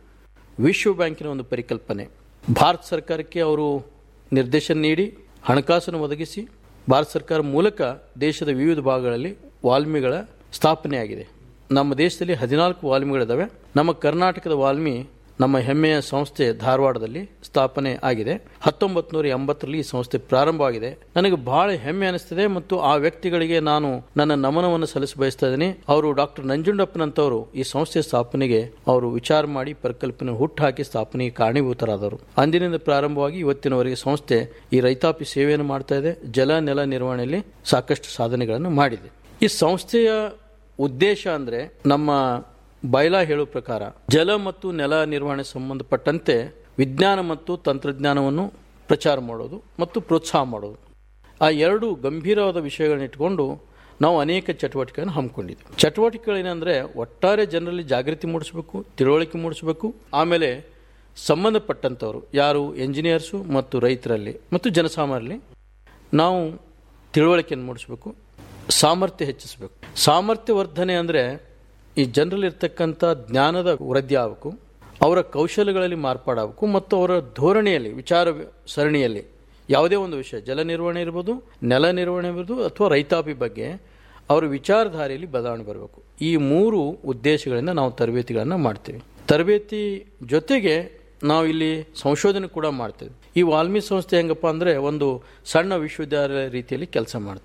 Speaker 19: ವಿಶ್ವ ಬ್ಯಾಂಕಿನ ಒಂದು ಪರಿಕಲ್ಪನೆ ಭಾರತ ಸರ್ಕಾರಕ್ಕೆ ಅವರು ನಿರ್ದೇಶನ ನೀಡಿ ಹಣಕಾಸನ್ನು ಒದಗಿಸಿ ಭಾರತ ಸರ್ಕಾರ ಮೂಲಕ ದೇಶದ ವಿವಿಧ ಭಾಗಗಳಲ್ಲಿ ವಾಲ್ಮಿಗಳ ಸ್ಥಾಪನೆಯಾಗಿದೆ ನಮ್ಮ ದೇಶದಲ್ಲಿ ಹದಿನಾಲ್ಕು ವಾಲ್ಮಿಗಳಿದ್ದಾವೆ ನಮ್ಮ ಕರ್ನಾಟಕದ ವಾಲ್ಮಿ ನಮ್ಮ ಹೆಮ್ಮೆಯ ಸಂಸ್ಥೆ ಧಾರವಾಡದಲ್ಲಿ ಸ್ಥಾಪನೆ ಆಗಿದೆ ಹತ್ತೊಂಬತ್ತು ನೂರ ಎಂಬತ್ತರಲ್ಲಿ ಈ ಸಂಸ್ಥೆ ಪ್ರಾರಂಭವಾಗಿದೆ ನನಗೆ ಬಹಳ ಹೆಮ್ಮೆ ಅನಿಸ್ತದೆ ಮತ್ತು ಆ ವ್ಯಕ್ತಿಗಳಿಗೆ ನಾನು ನನ್ನ ನಮನವನ್ನು ಸಲ್ಲಿಸ ಬಯಸ್ತಾ ಇದ್ದೀನಿ ಅವರು ಡಾಕ್ಟರ್ ನಂಜುಂಡಪ್ಪನಂತವರು ಈ ಸಂಸ್ಥೆ ಸ್ಥಾಪನೆಗೆ ಅವರು ವಿಚಾರ ಮಾಡಿ ಪರಿಕಲ್ಪನೆ ಹುಟ್ಟುಹಾಕಿ ಸ್ಥಾಪನೆಗೆ ಕಾರಣೀಭೂತರಾದವರು ಅಂದಿನಿಂದ ಪ್ರಾರಂಭವಾಗಿ ಇವತ್ತಿನವರೆಗೆ ಸಂಸ್ಥೆ ಈ ರೈತಾಪಿ ಸೇವೆಯನ್ನು ಮಾಡ್ತಾ ಇದೆ ಜಲ ನೆಲ ನಿರ್ವಹಣೆಯಲ್ಲಿ ಸಾಕಷ್ಟು ಸಾಧನೆಗಳನ್ನು ಮಾಡಿದೆ ಈ ಸಂಸ್ಥೆಯ ಉದ್ದೇಶ ಅಂದ್ರೆ ನಮ್ಮ ಬೈಲಾ ಹೇಳುವ ಪ್ರಕಾರ ಜಲ ಮತ್ತು ನೆಲ ನಿರ್ವಹಣೆ ಸಂಬಂಧಪಟ್ಟಂತೆ ವಿಜ್ಞಾನ ಮತ್ತು ತಂತ್ರಜ್ಞಾನವನ್ನು ಪ್ರಚಾರ ಮಾಡೋದು ಮತ್ತು ಪ್ರೋತ್ಸಾಹ ಮಾಡೋದು ಆ ಎರಡು ಗಂಭೀರವಾದ ವಿಷಯಗಳನ್ನ ಇಟ್ಕೊಂಡು ನಾವು ಅನೇಕ ಚಟುವಟಿಕೆಗಳನ್ನು ಹಮ್ಮಿಕೊಂಡಿದ್ವಿ ಚಟುವಟಿಕೆಗಳೇನೆಂದರೆ ಒಟ್ಟಾರೆ ಜನರಲ್ಲಿ ಜಾಗೃತಿ ಮೂಡಿಸಬೇಕು ತಿಳುವಳಿಕೆ ಮೂಡಿಸಬೇಕು ಆಮೇಲೆ ಸಂಬಂಧಪಟ್ಟಂಥವರು ಯಾರು ಎಂಜಿನಿಯರ್ಸು ಮತ್ತು ರೈತರಲ್ಲಿ ಮತ್ತು ಜನಸಾಮಾನ್ಯರಲ್ಲಿ ನಾವು ತಿಳುವಳಿಕೆಯನ್ನು ಮೂಡಿಸಬೇಕು ಸಾಮರ್ಥ್ಯ ಹೆಚ್ಚಿಸಬೇಕು ಸಾಮರ್ಥ್ಯ ವರ್ಧನೆ ಅಂದರೆ ಈ ಜನರಲ್ಲಿರ್ತಕ್ಕಂಥ ಜ್ಞಾನದ ವೃದ್ಧಿ ಆಗಬೇಕು ಅವರ ಕೌಶಲ್ಯಗಳಲ್ಲಿ ಮಾರ್ಪಾಡಬೇಕು ಮತ್ತು ಅವರ ಧೋರಣೆಯಲ್ಲಿ ವಿಚಾರ ಸರಣಿಯಲ್ಲಿ ಯಾವುದೇ ಒಂದು ವಿಷಯ ಜಲ ನಿರ್ವಹಣೆ ಇರ್ಬೋದು ನೆಲ ನಿರ್ವಹಣೆ ಇರ್ಬೋದು ಅಥವಾ ರೈತಾಪಿ ಬಗ್ಗೆ ಅವರ ವಿಚಾರಧಾರೆಯಲ್ಲಿ ಬದಲಾವಣೆ ಬರಬೇಕು ಈ ಮೂರು ಉದ್ದೇಶಗಳಿಂದ ನಾವು ತರಬೇತಿಗಳನ್ನು ಮಾಡ್ತೀವಿ ತರಬೇತಿ ಜೊತೆಗೆ ನಾವು ಇಲ್ಲಿ ಸಂಶೋಧನೆ ಕೂಡ ಮಾಡ್ತೇವೆ ಈ ವಾಲ್ಮಿ ಸಂಸ್ಥೆ ಹೆಂಗಪ್ಪ ಅಂದರೆ ಒಂದು ಸಣ್ಣ ವಿಶ್ವವಿದ್ಯಾಲಯ ರೀತಿಯಲ್ಲಿ ಕೆಲಸ ಮಾಡ್ತದೆ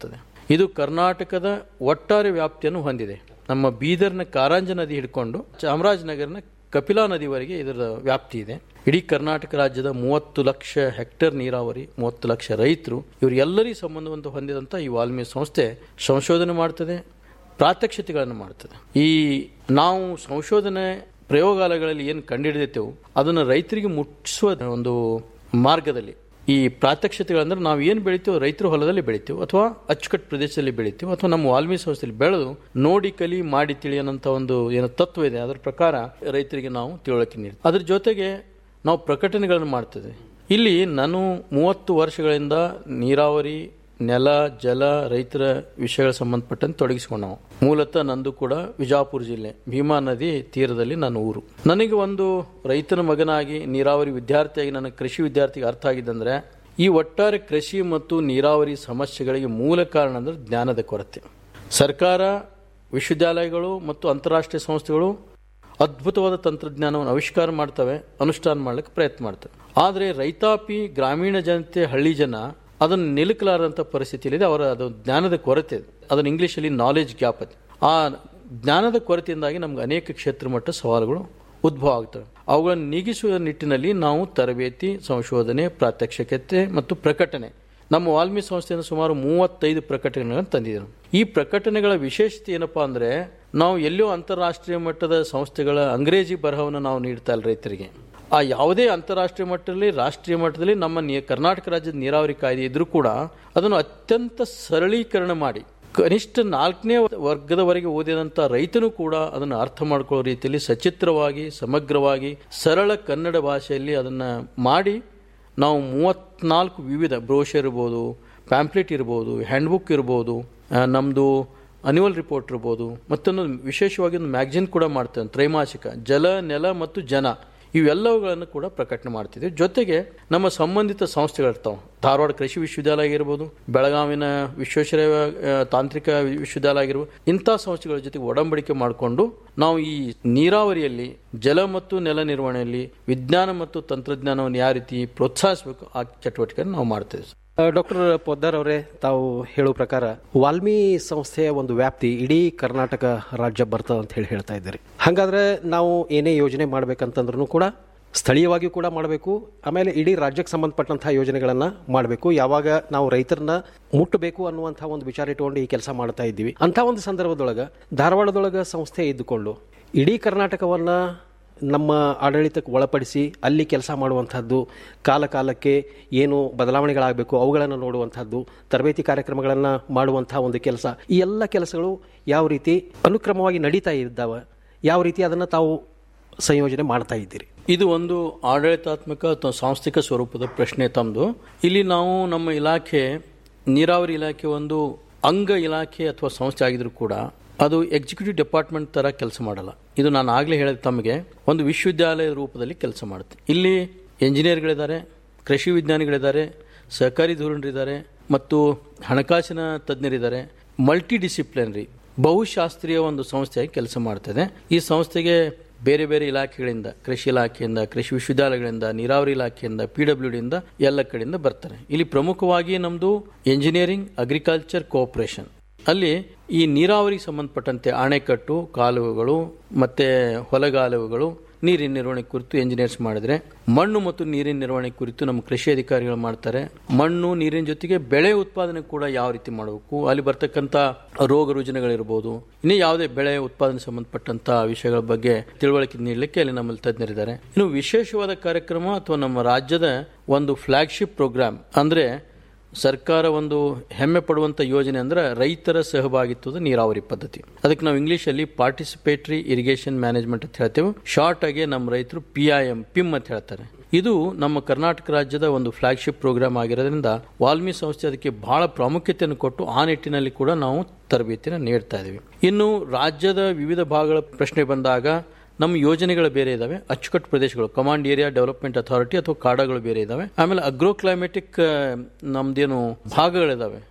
Speaker 19: ಇದು ಕರ್ನಾಟಕದ ಒಟ್ಟಾರೆ ವ್ಯಾಪ್ತಿಯನ್ನು ಹೊಂದಿದೆ ನಮ್ಮ ಬೀದರ್ನ ಕಾರಂಜ ನದಿ ಹಿಡ್ಕೊಂಡು ಚಾಮರಾಜನಗರನ ಕಪಿಲಾ ನದಿವರೆಗೆ ಇದರ ವ್ಯಾಪ್ತಿ ಇದೆ ಇಡೀ ಕರ್ನಾಟಕ ರಾಜ್ಯದ ಮೂವತ್ತು ಲಕ್ಷ ಹೆಕ್ಟೇರ್ ನೀರಾವರಿ ಮೂವತ್ತು ಲಕ್ಷ ರೈತರು ಇವರು ಎಲ್ಲರಿಗೂ ಸಂಬಂಧವನ್ನು ಹೊಂದಿದಂಥ ಈ ವಾಲ್ಮೀಕಿ ಸಂಸ್ಥೆ ಸಂಶೋಧನೆ ಮಾಡ್ತದೆ ಪ್ರಾತ್ಯಕ್ಷಿತೆಗಳನ್ನು ಮಾಡ್ತದೆ ಈ ನಾವು ಸಂಶೋಧನೆ ಪ್ರಯೋಗಾಲಯಗಳಲ್ಲಿ ಏನು ಕಂಡುಹಿಡಿದಿರ್ತೇವೆ ಅದನ್ನು ರೈತರಿಗೆ ಮುಟ್ಟಿಸುವ ಒಂದು ಮಾರ್ಗದಲ್ಲಿ ಈ ಪ್ರಾತ್ಯಕ್ಷಿತೆಗಳಂದ್ರೆ ನಾವು ಏನು ಬೆಳಿತೀವೋ ರೈತರ ಹೊಲದಲ್ಲಿ ಬೆಳಿತೀವಿ ಅಥವಾ ಅಚ್ಚುಕಟ್ಟು ಪ್ರದೇಶದಲ್ಲಿ ಬೆಳಿತೀವಿ ಅಥವಾ ನಮ್ಮ ವಾಲ್ಮೀಕಿ ಸಂಸ್ಥೆಯಲ್ಲಿ ಬೆಳೆದು ನೋಡಿ ಕಲಿ ಮಾಡಿ ತಿಳಿ ಅನ್ನೋಂಥ ಒಂದು ಏನು ತತ್ವ ಇದೆ ಅದರ ಪ್ರಕಾರ ರೈತರಿಗೆ ನಾವು ತಿಳುವಳಿಕೆ ನೀಡ್ತೀವಿ ಅದ್ರ ಜೊತೆಗೆ ನಾವು ಪ್ರಕಟಣೆಗಳನ್ನು ಮಾಡ್ತದೆ ಇಲ್ಲಿ ನಾನು ಮೂವತ್ತು ವರ್ಷಗಳಿಂದ ನೀರಾವರಿ ನೆಲ ಜಲ ರೈತರ ವಿಷಯಗಳ ಸಂಬಂಧಪಟ್ಟಂತೆ ತೊಡಗಿಸಿಕೊಂಡು ನಾವು ಮೂಲತಃ ನಂದು ಕೂಡ ವಿಜಾಪುರ ಜಿಲ್ಲೆ ಭೀಮಾ ನದಿ ತೀರದಲ್ಲಿ ನನ್ನ ಊರು ನನಗೆ ಒಂದು ರೈತನ ಮಗನಾಗಿ ನೀರಾವರಿ ವಿದ್ಯಾರ್ಥಿಯಾಗಿ ನನ್ನ ಕೃಷಿ ವಿದ್ಯಾರ್ಥಿಗೆ ಅರ್ಥ ಆಗಿದ್ದಂದ್ರೆ ಈ ಒಟ್ಟಾರೆ ಕೃಷಿ ಮತ್ತು ನೀರಾವರಿ ಸಮಸ್ಯೆಗಳಿಗೆ ಮೂಲ ಕಾರಣ ಅಂದ್ರೆ ಜ್ಞಾನದ ಕೊರತೆ ಸರ್ಕಾರ ವಿಶ್ವವಿದ್ಯಾಲಯಗಳು ಮತ್ತು ಅಂತಾರಾಷ್ಟ್ರೀಯ ಸಂಸ್ಥೆಗಳು ಅದ್ಭುತವಾದ ತಂತ್ರಜ್ಞಾನವನ್ನು ಆವಿಷ್ಕಾರ ಮಾಡ್ತವೆ ಅನುಷ್ಠಾನ ಮಾಡ್ಲಿಕ್ಕೆ ಪ್ರಯತ್ನ ಮಾಡ್ತವೆ ಆದರೆ ರೈತಾಪಿ ಗ್ರಾಮೀಣ ಜನತೆ ಹಳ್ಳಿ ಜನ ಅದನ್ನು ನಿಲುಕಲಾರಂಥ ಪರಿಸ್ಥಿತಿಯಲ್ಲಿದೆ ಅವರ ಅದು ಜ್ಞಾನದ ಕೊರತೆ ಇದೆ ಅದನ್ನು ಇಂಗ್ಲೀಷಲ್ಲಿ ನಾಲೆಜ್ ಗ್ಯಾಪ್ ಇದೆ ಆ ಜ್ಞಾನದ ಕೊರತೆಯಿಂದಾಗಿ ನಮ್ಗೆ ಅನೇಕ ಕ್ಷೇತ್ರ ಮಟ್ಟ ಸವಾಲುಗಳು ಉದ್ಭವ ಆಗ್ತವೆ ಅವುಗಳನ್ನು ನೀಗಿಸುವ ನಿಟ್ಟಿನಲ್ಲಿ ನಾವು ತರಬೇತಿ ಸಂಶೋಧನೆ ಪ್ರಾತ್ಯಕ್ಷಿಕತೆ ಮತ್ತು ಪ್ರಕಟಣೆ ನಮ್ಮ ವಾಲ್ಮೀಕಿ ಸಂಸ್ಥೆಯಿಂದ ಸುಮಾರು ಮೂವತ್ತೈದು ಪ್ರಕಟಣೆಗಳನ್ನು ತಂದಿದ್ದೇವೆ ಈ ಪ್ರಕಟಣೆಗಳ ವಿಶೇಷತೆ ಏನಪ್ಪಾ ಅಂದ್ರೆ ನಾವು ಎಲ್ಲೋ ಅಂತಾರಾಷ್ಟ್ರೀಯ ಮಟ್ಟದ ಸಂಸ್ಥೆಗಳ ಅಂಗ್ರೇಜಿ ಬರಹವನ್ನು ನಾವು ನೀಡ್ತಾ ಇಲ್ಲ ರೈತರಿಗೆ ಆ ಯಾವುದೇ ಅಂತಾರಾಷ್ಟ್ರೀಯ ಮಟ್ಟದಲ್ಲಿ ರಾಷ್ಟ್ರೀಯ ಮಟ್ಟದಲ್ಲಿ ನಮ್ಮ ನೀ- ಕರ್ನಾಟಕ ರಾಜ್ಯದ ನೀರಾವರಿ ಕಾಯ್ದೆ ಇದ್ರೂ ಕೂಡ ಅದನ್ನು ಅತ್ಯಂತ ಸರಳೀಕರಣ ಮಾಡಿ ಕನಿಷ್ಠ ನಾಲ್ಕನೇ ವರ್ಗದವರೆಗೆ ಓದಿದಂಥ ರೈತನು ಕೂಡ ಅದನ್ನು ಅರ್ಥ ಮಾಡ್ಕೊಳ್ಳೋ ರೀತಿಯಲ್ಲಿ ಸಚಿತ್ರವಾಗಿ ಸಮಗ್ರವಾಗಿ ಸರಳ ಕನ್ನಡ ಭಾಷೆಯಲ್ಲಿ ಅದನ್ನು ಮಾಡಿ ನಾವು ಮೂವತ್ನಾಲ್ಕು ವಿವಿಧ ಬ್ರೋಷರ್ ಇರ್ಬೋದು ಪ್ಯಾಂಪ್ಲೆಟ್ ಇರ್ಬೋದು ಹ್ಯಾಂಡ್ಬುಕ್ ಇರ್ಬೋದು ಆ, ನಮ್ದು ಅನ್ಯುವಲ್ ರಿಪೋರ್ಟ್ ಇರ್ಬೋದು ಮತ್ತೊಂದು ವಿಶೇಷವಾಗಿ ಒಂದು ಮ್ಯಾಗಝಿನ್ ಕೂಡ ಮಾಡ್ತೇವೆ ತ್ರೈಮಾಸಿಕ ಜಲ ನೆಲ ಮತ್ತು ಜನ ಇವೆಲ್ಲವುಗಳನ್ನು ಕೂಡ ಪ್ರಕಟಣೆ ಮಾಡ್ತಿದ್ದೀವಿ ಜೊತೆಗೆ ನಮ್ಮ ಸಂಬಂಧಿತ ಸಂಸ್ಥೆಗಳಿರ್ತಾವೆ ಧಾರವಾಡ ಕೃಷಿ ವಿಶ್ವವಿದ್ಯಾಲಯ ಆಗಿರ್ಬೋದು ಬೆಳಗಾವಿನ ವಿಶ್ವೇಶ್ವರಯ್ಯ ಆ, ತಾಂತ್ರಿಕ ವಿಶ್ವವಿದ್ಯಾಲಯ ಆಗಿರ್ಬೋದು ಇಂಥ ಸಂಸ್ಥೆಗಳ ಜೊತೆಗೆ ಒಡಂಬಡಿಕೆ ಮಾಡಿಕೊಂಡು ನಾವು ಈ ನೀರಾವರಿಯಲ್ಲಿ ಜಲ ಮತ್ತು ನೆಲ ನಿರ್ವಹಣೆಯಲ್ಲಿ ವಿಜ್ಞಾನ ಮತ್ತು ತಂತ್ರಜ್ಞಾನವನ್ನು ಯಾವ ರೀತಿ ಪ್ರೋತ್ಸಾಹಿಸಬೇಕು ಆ ಚಟುವಟಿಕೆಯನ್ನು ನಾವು ಮಾಡ್ತೇವೆ
Speaker 18: ಡಾಕ್ಟರ್ ಪೊದ್ದಾರ್ ಅವರೇ ತಾವು ಹೇಳೋ ಪ್ರಕಾರ ವಾಲ್ಮಿ ಸಂಸ್ಥೆಯ ಒಂದು ವ್ಯಾಪ್ತಿ ಇಡೀ ಕರ್ನಾಟಕ ರಾಜ್ಯ ಬರ್ತದೆ ಅಂತ ಹೇಳಿ ಹೇಳ್ತಾ ಇದ್ದೀರಿ ಹಾಗಾದ್ರೆ ನಾವು ಏನೇ ಯೋಜನೆ ಮಾಡ್ಬೇಕಂತಂದ್ರೂ ಕೂಡ ಸ್ಥಳೀಯವಾಗಿ ಕೂಡ ಮಾಡಬೇಕು ಆಮೇಲೆ ಇಡೀ ರಾಜ್ಯಕ್ಕೆ ಸಂಬಂಧಪಟ್ಟಂತಹ ಯೋಜನೆಗಳನ್ನ ಮಾಡಬೇಕು ಯಾವಾಗ ನಾವು ರೈತರನ್ನ ಮುಟ್ಟಬೇಕು ಅನ್ನುವಂಥ ಒಂದು ವಿಚಾರ ಇಟ್ಕೊಂಡು ಈ ಕೆಲಸ ಮಾಡ್ತಾ ಇದ್ದೀವಿ ಅಂಥ ಒಂದು ಸಂದರ್ಭದೊಳಗೆ ಧಾರವಾಡದೊಳಗೆ ಸಂಸ್ಥೆ ಇದ್ದುಕೊಂಡು ಇಡೀ ಕರ್ನಾಟಕವನ್ನ ನಮ್ಮ ಆಡಳಿತಕ್ಕೆ ಒಳಪಡಿಸಿ ಅಲ್ಲಿ ಕೆಲಸ ಮಾಡುವಂಥದ್ದು ಕಾಲ ಕಾಲಕ್ಕೆ ಏನು ಬದಲಾವಣೆಗಳಾಗಬೇಕು ಅವುಗಳನ್ನು ನೋಡುವಂಥದ್ದು ತರಬೇತಿ ಕಾರ್ಯಕ್ರಮಗಳನ್ನು ಮಾಡುವಂಥ ಒಂದು ಕೆಲಸ ಈ ಎಲ್ಲ ಕೆಲಸಗಳು ಯಾವ ರೀತಿ ಅನುಕ್ರಮವಾಗಿ ನಡೀತಾ ಇದ್ದಾವೆ ಯಾವ ರೀತಿ ಅದನ್ನು ತಾವು ಸಂಯೋಜನೆ ಮಾಡ್ತಾ ಇದ್ದೀರಿ
Speaker 19: ಇದು ಒಂದು ಆಡಳಿತಾತ್ಮಕ ಅಥವಾ ಸಾಂಸ್ಥಿಕ ಸ್ವರೂಪದ ಪ್ರಶ್ನೆ ತಮ್ಮದು ಇಲ್ಲಿ ನಾವು ನಮ್ಮ ಇಲಾಖೆ ನೀರಾವರಿ ಇಲಾಖೆ ಒಂದು ಅಂಗ ಇಲಾಖೆ ಅಥವಾ ಸಂಸ್ಥೆ ಆಗಿದ್ರು ಕೂಡ ಅದು ಎಕ್ಸಿಕ್ಯೂಟಿವ್ ಡಿಪಾರ್ಟ್ಮೆಂಟ್ ತರ ಕೆಲಸ ಮಾಡಲ್ಲ ಇದು ನಾನು ಆಗಲೇ ಹೇಳಿದ ತಮಗೆ ಒಂದು ವಿಶ್ವವಿದ್ಯಾಲಯದ ರೂಪದಲ್ಲಿ ಕೆಲಸ ಮಾಡುತ್ತೆ ಇಲ್ಲಿ ಎಂಜಿನಿಯರ್ಗಳಿದ್ದಾರೆ ಕೃಷಿ ವಿಜ್ಞಾನಿಗಳಿದ್ದಾರೆ ಸಹಕಾರಿ ಧೋರಣರಿದ್ದಾರೆ ಮತ್ತು ಹಣಕಾಸಿನ ತಜ್ಞರಿದ್ದಾರೆ ಮಲ್ಟಿ ಡಿಸಿಪ್ಲಿನರಿ ಬಹುಶಾಸ್ತ್ರೀಯ ಒಂದು ಸಂಸ್ಥೆಯಾಗಿ ಕೆಲಸ ಮಾಡ್ತದೆ ಈ ಸಂಸ್ಥೆಗೆ ಬೇರೆ ಬೇರೆ ಇಲಾಖೆಗಳಿಂದ ಕೃಷಿ ಇಲಾಖೆಯಿಂದ ಕೃಷಿ ವಿಶ್ವವಿದ್ಯಾಲಯಗಳಿಂದ ನೀರಾವರಿ ಇಲಾಖೆಯಿಂದ ಪಿ ಡಬ್ಲ್ಯೂ ಡಿಯಿಂದ ಎಲ್ಲ ಕಡೆಯಿಂದ ಬರ್ತಾರೆ ಇಲ್ಲಿ ಪ್ರಮುಖವಾಗಿ ನಮ್ಮದು ಎಂಜಿನಿಯರಿಂಗ್ ಅಗ್ರಿಕಲ್ಚರ್ ಕೋಆಪರೇಷನ್ ಅಲ್ಲಿ ಈ ನೀರಾವರಿಗೆ ಸಂಬಂಧಪಟ್ಟಂತೆ ಅಣೆಕಟ್ಟು ಕಾಲುವೆಗಳು ಮತ್ತೆ ಹೊಲಗಾಲುವೆಗಳು ನೀರಿನ ನಿರ್ವಹಣೆ ಕುರಿತು ಎಂಜಿನಿಯರ್ಸ್ ಮಾಡಿದ್ರೆ ಮಣ್ಣು ಮತ್ತು ನೀರಿನ ನಿರ್ವಹಣೆ ಕುರಿತು ನಮ್ಮ ಕೃಷಿ ಅಧಿಕಾರಿಗಳು ಮಾಡ್ತಾರೆ ಮಣ್ಣು ನೀರಿನ ಜೊತೆಗೆ ಬೆಳೆ ಉತ್ಪಾದನೆ ಕೂಡ ಯಾವ ರೀತಿ ಮಾಡಬೇಕು ಅಲ್ಲಿ ಬರ್ತಕ್ಕಂಥ ರೋಗ ರುಜಿನಗಳಿರ್ಬೋದು ಇನ್ನು ಯಾವುದೇ ಬೆಳೆ ಉತ್ಪಾದನೆ ಸಂಬಂಧಪಟ್ಟಂತ ವಿಷಯಗಳ ಬಗ್ಗೆ ತಿಳುವಳಿಕೆ ನೀಡಲಿಕ್ಕೆ ಅಲ್ಲಿ ನಮ್ಮಲ್ಲಿ ತಜ್ಞರಿದ್ದಾರೆ ಇನ್ನು ವಿಶೇಷವಾದ ಕಾರ್ಯಕ್ರಮ ಅಥವಾ ನಮ್ಮ ರಾಜ್ಯದ ಒಂದು ಫ್ಲಾಗ್ಶಿಪ್ ಪ್ರೋಗ್ರಾಮ್ ಅಂದ್ರೆ ಸರ್ಕಾರ ಒಂದು ಹೆಮ್ಮೆ ಪಡುವಂತ ಯೋಜನೆ ಅಂದ್ರೆ ರೈತರ ಸಹಭಾಗಿತ್ವದ ನೀರಾವರಿ ಪದ್ಧತಿ ಅದಕ್ಕೆ ನಾವು ಇಂಗ್ಲಿಷ್ ಅಲ್ಲಿ ಪಾರ್ಟಿಸಿಪೇಟರಿ ಇರಿಗೇಷನ್ ಮ್ಯಾನೇಜ್ಮೆಂಟ್ ಅಂತ ಹೇಳ್ತೇವೆ ಶಾರ್ಟ್ ಆಗಿ ನಮ್ಮ ರೈತರು ಪಿ ಐ ಎಂ ಪಿಮ್ ಅಂತ ಹೇಳ್ತಾರೆ ಇದು ನಮ್ಮ ಕರ್ನಾಟಕ ರಾಜ್ಯದ ಒಂದು ಫ್ಲಾಗ್ಶಿಪ್ ಪ್ರೋಗ್ರಾಮ್ ಆಗಿರೋದ್ರಿಂದ ವಾಲ್ಮಿ ಸಂಸ್ಥೆ ಅದಕ್ಕೆ ಬಹಳ ಪ್ರಾಮುಖ್ಯತೆಯನ್ನು ಕೊಟ್ಟು ಆ ನಿಟ್ಟಿನಲ್ಲಿ ಕೂಡ ನಾವು ತರಬೇತಿಯನ್ನು ನೀಡ್ತಾ ಇದ್ದೀವಿ ಇನ್ನು ರಾಜ್ಯದ ವಿವಿಧ ಭಾಗಗಳ ಪ್ರಶ್ನೆ ಬಂದಾಗ ನಮ್ಮ ಯೋಜನೆಗಳು ಬೇರೆ ಇದಾವೆ ಅಚ್ಚುಕಟ್ಟು ಪ್ರದೇಶಗಳು ಕಮಾಂಡ್ ಏರಿಯಾ ಡೆವಲಪ್ಮೆಂಟ್ ಅಥಾರಿಟಿ ಅಥವಾ ಕಾಡಗಳು ಬೇರೆ ಇದಾವೆ ಆಮೇಲೆ ಅಗ್ರೋ ಕ್ಲೈಮೆಟಿಕ್ ನಮ್ದೇನು ಭಾಗಗಳಿದಾವೆ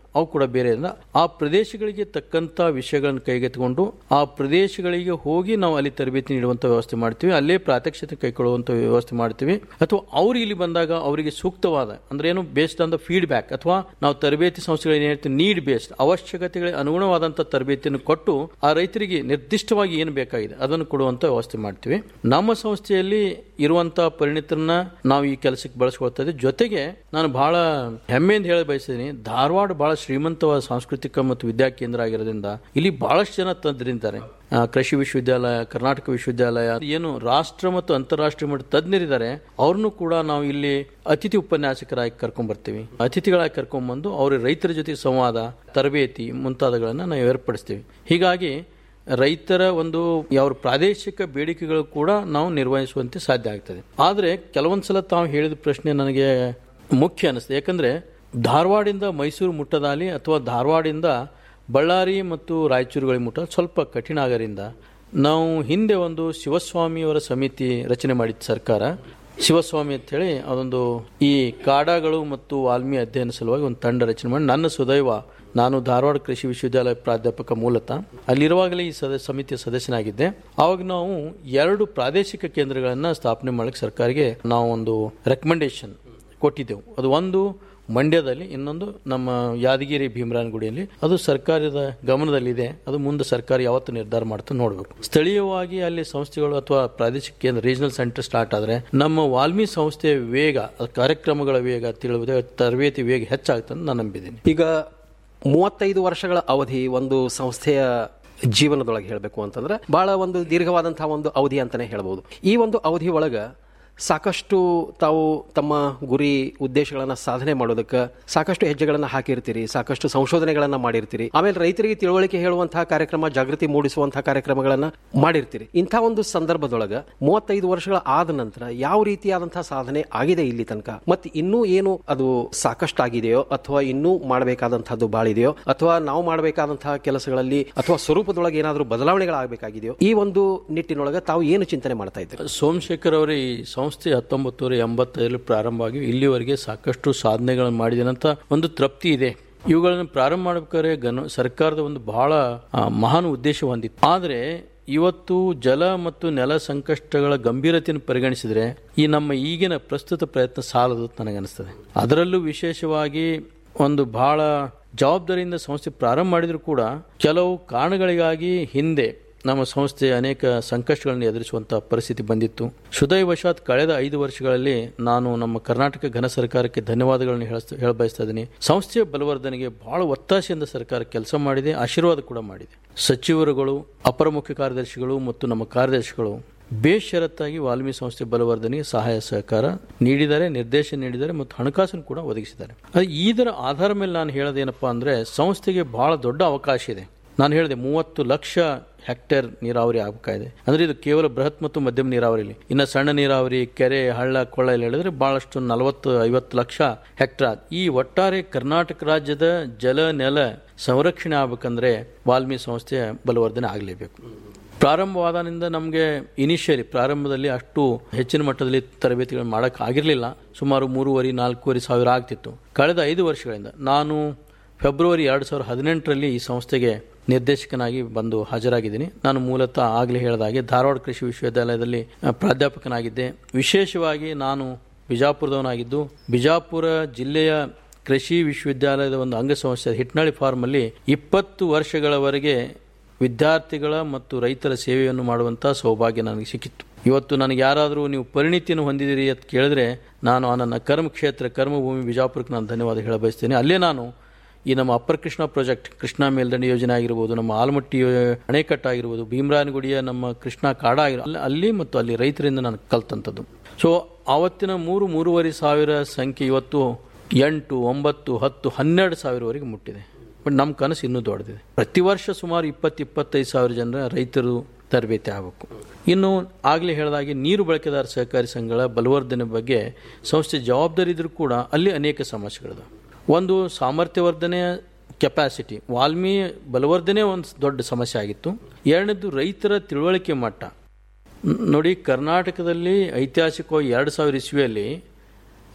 Speaker 19: ಅವು ಕೂಡ ಬೇರೆ ಅಂದ್ರೆ ಆ ಪ್ರದೇಶಗಳಿಗೆ ತಕ್ಕಂತ ವಿಷಯಗಳನ್ನು ಕೈಗೆತ್ತಿಕೊಂಡು ಆ ಪ್ರದೇಶಗಳಿಗೆ ಹೋಗಿ ನಾವು ಅಲ್ಲಿ ತರಬೇತಿ ನೀಡುವಂತ ವ್ಯವಸ್ಥೆ ಮಾಡ್ತೀವಿ ಅಲ್ಲೇ ಪ್ರಾತ್ಯಕ್ಷತೆ ಕೈಗೊಳ್ಳುವಂತ ವ್ಯವಸ್ಥೆ ಮಾಡ್ತೀವಿ ಅಥವಾ ಅವ್ರು ಇಲ್ಲಿ ಬಂದಾಗ ಅವರಿಗೆ ಸೂಕ್ತವಾದ ಅಂದ್ರೆ ಏನು ಬೇಸ್ಡ್ ಆನ್ ದ ಫೀಡ್ಬ್ಯಾಕ್ ಅಥವಾ ನಾವು ತರಬೇತಿ ಸಂಸ್ಥೆಗಳು ಏನ್ ಹೇಳ್ತೀವಿ ನೀಡ್ ಬೇಸ್ಡ್ ಅವಶ್ಯಕತೆಗಳಿಗೆ ಅನುಗುಣವಾದಂತ ತರಬೇತಿಯನ್ನು ಕೊಟ್ಟು ಆ ರೈತರಿಗೆ ನಿರ್ದಿಷ್ಟವಾಗಿ ಏನು ಬೇಕಾಗಿದೆ ಅದನ್ನು ಕೊಡುವಂತ ವ್ಯವಸ್ಥೆ ಮಾಡ್ತೀವಿ ನಮ್ಮ ಸಂಸ್ಥೆಯಲ್ಲಿ ಇರುವಂತಹ ಪರಿಣಿತರನ್ನ ನಾವು ಈ ಕೆಲಸಕ್ಕೆ ಬಳಸ್ಕೊಳ್ತಾ ಇದ್ದೀವಿ ಜೊತೆಗೆ ನಾನು ಬಹಳ ಹೆಮ್ಮೆಯಿಂದ ಹೇಳ ಬಯಸಿದ್ದೀನಿ ಧಾರವಾಡ ಬಹಳ ಶ್ರೀಮಂತವಾದ ಸಾಂಸ್ಕೃತಿಕ ಮತ್ತು ವಿದ್ಯಾ ಕೇಂದ್ರ ಆಗಿರೋದ್ರಿಂದ ಇಲ್ಲಿ ಬಹಳಷ್ಟು ಜನ ತಂದ್ರಿದ್ದಾರೆ ಆ, ಕೃಷಿ ವಿಶ್ವವಿದ್ಯಾಲಯ ಕರ್ನಾಟಕ ವಿಶ್ವವಿದ್ಯಾಲಯ ಏನು ರಾಷ್ಟ್ರ ಮತ್ತು ಅಂತಾರಾಷ್ಟ್ರೀಯ ಮಟ್ಟ ತಜ್ಞರಿದ್ದಾರೆ ಅವ್ರನ್ನು ಕೂಡ ನಾವು ಇಲ್ಲಿ ಅತಿಥಿ ಉಪನ್ಯಾಸಕರಾಗಿ ಕರ್ಕೊಂಡ್ ಬರ್ತೀವಿ ಅತಿಥಿಗಳಾಗಿ ಕರ್ಕೊಂಡ್ಬಂದು ಅವ್ರ ರೈತರ ಜೊತೆ ಸಂವಾದ ತರಬೇತಿ ಮುಂತಾದಗಳನ್ನ ನಾವು ಏರ್ಪಡಿಸ್ತೀವಿ ಹೀಗಾಗಿ ರೈತರ ಒಂದು ಯಾವ ಪ್ರಾದೇಶಿಕ ಬೇಡಿಕೆಗಳು ಕೂಡ ನಾವು ನಿರ್ವಹಿಸುವಂತೆ ಸಾಧ್ಯ ಆಗ್ತದೆ ಆದರೆ ಕೆಲವೊಂದ್ಸಲ ತಾವು ಹೇಳಿದ ಪ್ರಶ್ನೆ ನನಗೆ ಮುಖ್ಯ ಅನಿಸ್ತದೆ ಯಾಕಂದ್ರೆ ಧಾರವಾಡಿಂದ ಮೈಸೂರು ಮುಟ್ಟದಾಲಿ ಅಥವಾ ಧಾರವಾಡಿಂದ ಬಳ್ಳಾರಿ ಮತ್ತು ರಾಯಚೂರುಗಳಿಗೆ ಮುಟ್ಟ ಸ್ವಲ್ಪ ಕಠಿಣ ಆಗೋದ್ರಿಂದ ನಾವು ಹಿಂದೆ ಒಂದು ಶಿವಸ್ವಾಮಿಯವರ ಸಮಿತಿ ರಚನೆ ಮಾಡಿತ್ತು ಸರ್ಕಾರ ಶಿವಸ್ವಾಮಿ ಅಂತ ಹೇಳಿ ಅದೊಂದು ಈ ಕಾಡಗಳು ಮತ್ತು ವಾಲ್ಮಿ ಅಧ್ಯಯನ ಸಲುವಾಗಿ ಒಂದು ತಂಡ ರಚನೆ ಮಾಡಿ ನನ್ನ ಸುದೈವ ನಾನು ಧಾರವಾಡ ಕೃಷಿ ವಿಶ್ವವಿದ್ಯಾಲಯ ಪ್ರಾಧ್ಯಾಪಕ ಮೂಲತಃ ಅಲ್ಲಿರುವಾಗಲೇ ಈ ಸದ ಸಮಿತಿಯ ಸದಸ್ಯನಾಗಿದ್ದೆ ಆವಾಗ ನಾವು ಎರಡು ಪ್ರಾದೇಶಿಕ ಕೇಂದ್ರಗಳನ್ನು ಸ್ಥಾಪನೆ ಮಾಡಲಿಕ್ಕೆ ಸರ್ಕಾರಿಗೆ ನಾವು ಒಂದು ರೆಕಮೆಂಡೇಶನ್ ಕೊಟ್ಟಿದ್ದೆವು ಅದು ಒಂದು ಮಂಡ್ಯದಲ್ಲಿ ಇನ್ನೊಂದು ನಮ್ಮ ಯಾದಗಿರಿ ಭೀಮರಾಯನಗುಡಿಯಲ್ಲಿ ಅದು ಸರ್ಕಾರದ ಗಮನದಲ್ಲಿದೆ ಅದು ಮುಂದೆ ಸರ್ಕಾರ ಯಾವತ್ತು ನಿರ್ಧಾರ ಮಾಡ್ತಾ ನೋಡಬೇಕು ಸ್ಥಳೀಯವಾಗಿ ಅಲ್ಲಿ ಸಂಸ್ಥೆಗಳು ಅಥವಾ ಪ್ರಾದೇಶಿಕ ಕೇಂದ್ರ ರೀಜನಲ್ ಸೆಂಟರ್ ಸ್ಟಾರ್ಟ್ ಆದರೆ ನಮ್ಮ ವಾಲ್ಮಿ ಸಂಸ್ಥೆಯ ವೇಗ ಅದು ಕಾರ್ಯಕ್ರಮಗಳ ವೇಗ ತಿಳಿಯುವುದೇ ತರಬೇತಿ ವೇಗ ಹೆಚ್ಚಾಗ್ತದೆ ಅಂತ ನಾನು ನಂಬಿದ್ದೀನಿ
Speaker 18: ಈಗ ಮೂವತ್ತೈದು ವರ್ಷಗಳ ಅವಧಿ ಒಂದು ಸಂಸ್ಥೆಯ ಜೀವನದೊಳಗೆ ಹೇಳಬೇಕು ಅಂತಂದ್ರೆ ಬಹಳ ಒಂದು ದೀರ್ಘವಾದಂತಹ ಒಂದು ಅವಧಿ ಅಂತಾನೆ ಹೇಳ್ಬೋದು ಈ ಒಂದು ಅವಧಿ ಒಳಗ ಸಾಕಷ್ಟು ತಾವು ತಮ್ಮ ಗುರಿ ಉದ್ದೇಶಗಳನ್ನ ಸಾಧನೆ ಮಾಡೋದಕ್ಕೆ ಸಾಕಷ್ಟು ಹೆಜ್ಜೆಗಳನ್ನ ಹಾಕಿರ್ತೀರಿ ಸಾಕಷ್ಟು ಸಂಶೋಧನೆಗಳನ್ನ ಮಾಡಿರ್ತೀರಿ ಆಮೇಲೆ ರೈತರಿಗೆ ತಿಳುವಳಿಕೆ ಹೇಳುವಂತಹ ಕಾರ್ಯಕ್ರಮ ಜಾಗೃತಿ ಮೂಡಿಸುವಂತಹ ಕಾರ್ಯಕ್ರಮಗಳನ್ನ ಮಾಡಿರ್ತೀರಿ ಇಂಥ ಒಂದು ಸಂದರ್ಭದೊಳಗ ಮೂವತ್ತೈದು ವರ್ಷಗಳ ಆದ ನಂತರ ಯಾವ ರೀತಿಯಾದಂತಹ ಸಾಧನೆ ಆಗಿದೆ ಇಲ್ಲಿ ತನಕ ಮತ್ತೆ ಇನ್ನೂ ಏನು ಅದು ಸಾಕಷ್ಟು ಆಗಿದೆಯೋ ಅಥವಾ ಇನ್ನೂ ಮಾಡಬೇಕಾದಂತಹದ್ದು ಬಾಳಿದೆಯೋ ಅಥವಾ ನಾವು ಮಾಡಬೇಕಾದಂತಹ ಕೆಲಸಗಳಲ್ಲಿ ಅಥವಾ ಸ್ವರೂಪದೊಳಗೆ ಏನಾದರೂ ಬದಲಾವಣೆಗಳಾಗಬೇಕಾಗಿದೆಯೋ ಈ ಒಂದು ನಿಟ್ಟಿನೊಳಗೆ ತಾವು ಏನು ಚಿಂತನೆ ಮಾಡ್ತಾ ಇದ್ದೀರಿ
Speaker 19: ಸೋಮಶೇಖರ್ ಅವರ ಈ ಸಂಸ್ಥೆ ಹತ್ತೊಂಬತ್ತು ನೂರ ಎಂಬತ್ತೈದರಲ್ಲಿ ಪ್ರಾರಂಭವಾಗಿ ಇಲ್ಲಿವರೆಗೆ ಸಾಕಷ್ಟು ಸಾಧನೆಗಳನ್ನು ಮಾಡಿದನಂತ ಒಂದು ತೃಪ್ತಿ ಇದೆ ಇವುಗಳನ್ನು ಪ್ರಾರಂಭ ಮಾಡಬೇಕಾದ್ರೆ ಗನ ಸರ್ಕಾರದ ಒಂದು ಬಹಳ ಆ, ಮಹಾನ್ ಉದ್ದೇಶ ಹೊಂದಿತ್ತು ಆದರೆ ಇವತ್ತು ಜಲ ಮತ್ತು ನೆಲ ಸಂಕಷ್ಟಗಳ ಗಂಭೀರತೆಯನ್ನು ಪರಿಗಣಿಸಿದ್ರೆ ಈ ನಮ್ಮ ಈಗಿನ ಪ್ರಸ್ತುತ ಪ್ರಯತ್ನ ಸಾಲದು ಅಂತ ನನಗನ್ನಿಸ್ತದೆ ಅದರಲ್ಲೂ ವಿಶೇಷವಾಗಿ ಒಂದು ಬಹಳ ಜವಾಬ್ದಾರಿಯಿಂದ ಸಂಸ್ಥೆ ಪ್ರಾರಂಭ ಮಾಡಿದ್ರು ಕೂಡ ಕೆಲವು ಕಾರಣಗಳಿಗಾಗಿ ಹಿಂದೆ ನಮ್ಮ ಸಂಸ್ಥೆ ಅನೇಕ ಸಂಕಷ್ಟಗಳನ್ನು ಎದುರಿಸುವಂತಹ ಪರಿಸ್ಥಿತಿ ಬಂದಿತ್ತು ಶುದೈವಶಾತ್ ಕಳೆದ ಐದು ವರ್ಷಗಳಲ್ಲಿ ನಾನು ನಮ್ಮ ಕರ್ನಾಟಕ ಘನ ಸರ್ಕಾರಕ್ಕೆ ಧನ್ಯವಾದಗಳನ್ನು ಹೇಳ ಹೇಳ ಬಯಸ್ತಾ ಇದ್ದೀನಿ ಸಂಸ್ಥೆಯ ಬಲವರ್ಧನೆಗೆ ಬಹಳ ಒತ್ತಾಸೆಯಿಂದ ಸರ್ಕಾರ ಕೆಲಸ ಮಾಡಿದೆ ಆಶೀರ್ವಾದ ಕೂಡ ಮಾಡಿದೆ ಸಚಿವರುಗಳು ಅಪರ ಮುಖ್ಯ ಕಾರ್ಯದರ್ಶಿಗಳು ಮತ್ತು ನಮ್ಮ ಕಾರ್ಯದರ್ಶಿಗಳು ಬೇಷರತ್ತಾಗಿ ವಾಲ್ಮಿ ಸಂಸ್ಥೆ ಬಲವರ್ಧನೆಗೆ ಸಹಾಯ ಸಹಕಾರ ನೀಡಿದ್ದಾರೆ ನಿರ್ದೇಶನ ನೀಡಿದ್ದಾರೆ ಮತ್ತು ಹಣಕಾಸನ್ನು ಕೂಡ ಒದಗಿಸಿದ್ದಾರೆ ಅದು ಇದರ ಆಧಾರ ಮೇಲೆ ನಾನು ಹೇಳೋದೇನಪ್ಪಾ ಅಂದ್ರೆ ಸಂಸ್ಥೆಗೆ ಬಹಳ ದೊಡ್ಡ ಅವಕಾಶ ಇದೆ ನಾನು ಹೇಳಿದೆ ಮೂವತ್ತು ಲಕ್ಷ ಹೆಕ್ಟೇರ್ ನೀರಾವರಿ ಆಗಬೇಕಾಗಿದೆ ಅಂದ್ರೆ ಇದು ಕೇವಲ ಬೃಹತ್ ಮತ್ತು ಮಧ್ಯಮ ನೀರಾವರಿಲಿ ಇನ್ನು ಸಣ್ಣ ನೀರಾವರಿ ಕೆರೆ ಹಳ್ಳ ಕೊಳ್ಳ ಎಲ್ಲ ಹೇಳಿದ್ರೆ ಬಹಳಷ್ಟು ನಲವತ್ತು ಐವತ್ತು ಲಕ್ಷ ಹೆಕ್ಟರ್ ಈ ಒಟ್ಟಾರೆ ಕರ್ನಾಟಕ ರಾಜ್ಯದ ಜಲ ನೆಲ ಸಂರಕ್ಷಣೆ ಆಗ್ಬೇಕಂದ್ರೆ ವಾಲ್ಮಿ ಸಂಸ್ಥೆಯ ಬಲವರ್ಧನೆ ಆಗಲೇಬೇಕು ಪ್ರಾರಂಭವಾದಾನಿಂದ ನಮಗೆ ಇನಿಷಿಯಲಿ ಪ್ರಾರಂಭದಲ್ಲಿ ಅಷ್ಟು ಹೆಚ್ಚಿನ ಮಟ್ಟದಲ್ಲಿ ತರಬೇತಿಗಳನ್ನು ಮಾಡಕ್ ಆಗಿರಲಿಲ್ಲ ಸುಮಾರು ಮೂರುವರೆ ನಾಲ್ಕೂವರೆ ಸಾವಿರ ಆಗ್ತಿತ್ತು ಕಳೆದ ಐದು ವರ್ಷಗಳಿಂದ ನಾನು ಫೆಬ್ರವರಿ ಎರಡು ಸಾವಿರದ ಹದಿನೆಂಟರಲ್ಲಿ ಈ ಸಂಸ್ಥೆಗೆ ನಿರ್ದೇಶಕನಾಗಿ ಬಂದು ಹಾಜರಾಗಿದ್ದೀನಿ ನಾನು ಮೂಲತಃ ಆಗಲೇ ಹೇಳಿದಾಗೆ ಧಾರವಾಡ ಕೃಷಿ ವಿಶ್ವವಿದ್ಯಾಲಯದಲ್ಲಿ ಆ, ಪ್ರಾಧ್ಯಾಪಕನಾಗಿದ್ದೆ ವಿಶೇಷವಾಗಿ ನಾನು ಬಿಜಾಪುರದವನಾಗಿದ್ದು ಬಿಜಾಪುರ ಜಿಲ್ಲೆಯ ಕೃಷಿ ವಿಶ್ವವಿದ್ಯಾಲಯದ ಒಂದು ಅಂಗಸಂಸ್ಥೆ ಹಿಟ್ನಳ್ಳಿ ಫಾರ್ಮಲ್ಲಿ ಇಪ್ಪತ್ತು ವರ್ಷಗಳವರೆಗೆ ವಿದ್ಯಾರ್ಥಿಗಳ ಮತ್ತು ರೈತರ ಸೇವೆಯನ್ನು ಮಾಡುವಂಥ ಸೌಭಾಗ್ಯ ನನಗೆ ಸಿಕ್ಕಿತ್ತು ಇವತ್ತು ನನಗೆ ಯಾರಾದರೂ ನೀವು ಪರಿಣಿತಿಯನ್ನು ಹೊಂದಿದ್ದೀರಿ ಅಂತ ಕೇಳಿದ್ರೆ ನಾನು ಆ ನನ್ನ ಕರ್ಮ ಕ್ಷೇತ್ರ ಕರ್ಮಭೂಮಿ ಬಿಜಾಪುರಕ್ಕೆ ನಾನು ಧನ್ಯವಾದ ಹೇಳ ಬಯಸ್ತೇನೆ ಅಲ್ಲೇ ನಾನು ಈ ನಮ್ಮ ಅಪ್ಪರ್ ಕೃಷ್ಣ ಪ್ರಾಜೆಕ್ಟ್ ಕೃಷ್ಣಾ ಮೇಲ್ದಂಡೆ ಯೋಜನೆ ಆಗಿರ್ಬೋದು ನಮ್ಮ ಆಲಮಟ್ಟಿ ಅಣೆಕಟ್ಟು ಆಗಿರ್ಬೋದು ಭೀಮರಾಯನಗುಡಿಯ ನಮ್ಮ ಕೃಷ್ಣ ಕಾಡ ಆಗಿರೋ ಅಲ್ಲಿ- ಅಲ್ಲಿ ಮತ್ತು ಅಲ್ಲಿ ರೈತರಿಂದ ನಾನು ಕಲ್ತಂಥದ್ದು ಸೊ ಆವತ್ತಿನ ಮೂರು ಮೂರುವರೆ ಸಾವಿರ ಸಂಖ್ಯೆ ಇವತ್ತು ಎಂಟು ಒಂಬತ್ತು ಹತ್ತು ಹನ್ನೆರಡು ಸಾವಿರವರೆಗೆ ಮುಟ್ಟಿದೆ ಬಟ್ ನಮ್ಮ ಕನಸು ಇನ್ನೂ ದೊಡ್ಡದಿದೆ ಪ್ರತಿ ವರ್ಷ ಸುಮಾರು ಇಪ್ಪತ್ತು ಇಪ್ಪತ್ತೈದು ಸಾವಿರ ಜನರ ರೈತರು ತರಬೇತಿ ಆಗಬೇಕು ಇನ್ನು ಆಗಲೇ ಹೇಳಿದಾಗೆ ನೀರು ಬಳಕೆದಾರ ಸಹಕಾರಿ ಸಂಘಗಳ ಬಲವರ್ಧನೆ ಬಗ್ಗೆ ಸಂಸ್ಥೆ ಜವಾಬ್ದಾರಿ ಇದ್ರೂ ಕೂಡ ಅಲ್ಲಿ ಅನೇಕ ಸಮಸ್ಯೆಗಳಿದೆ ಒಂದು ಸಾಮರ್ಥ್ಯವರ್ಧನೆಯ ಕೆಪಾಸಿಟಿ ವಾಲ್ಮಿ ಬಲವರ್ಧನೆ ಒಂದು ದೊಡ್ಡ ಸಮಸ್ಯೆ ಆಗಿತ್ತು ಎರಡನೇದು ರೈತರ ತಿಳುವಳಿಕೆ ಮಟ್ಟ ನ್- ನೋಡಿ ಕರ್ನಾಟಕದಲ್ಲಿ ಐತಿಹಾಸಿಕವಾಗಿ ಎರಡು ಸಾವಿರ ಇಸ್ವಿಯಲ್ಲಿ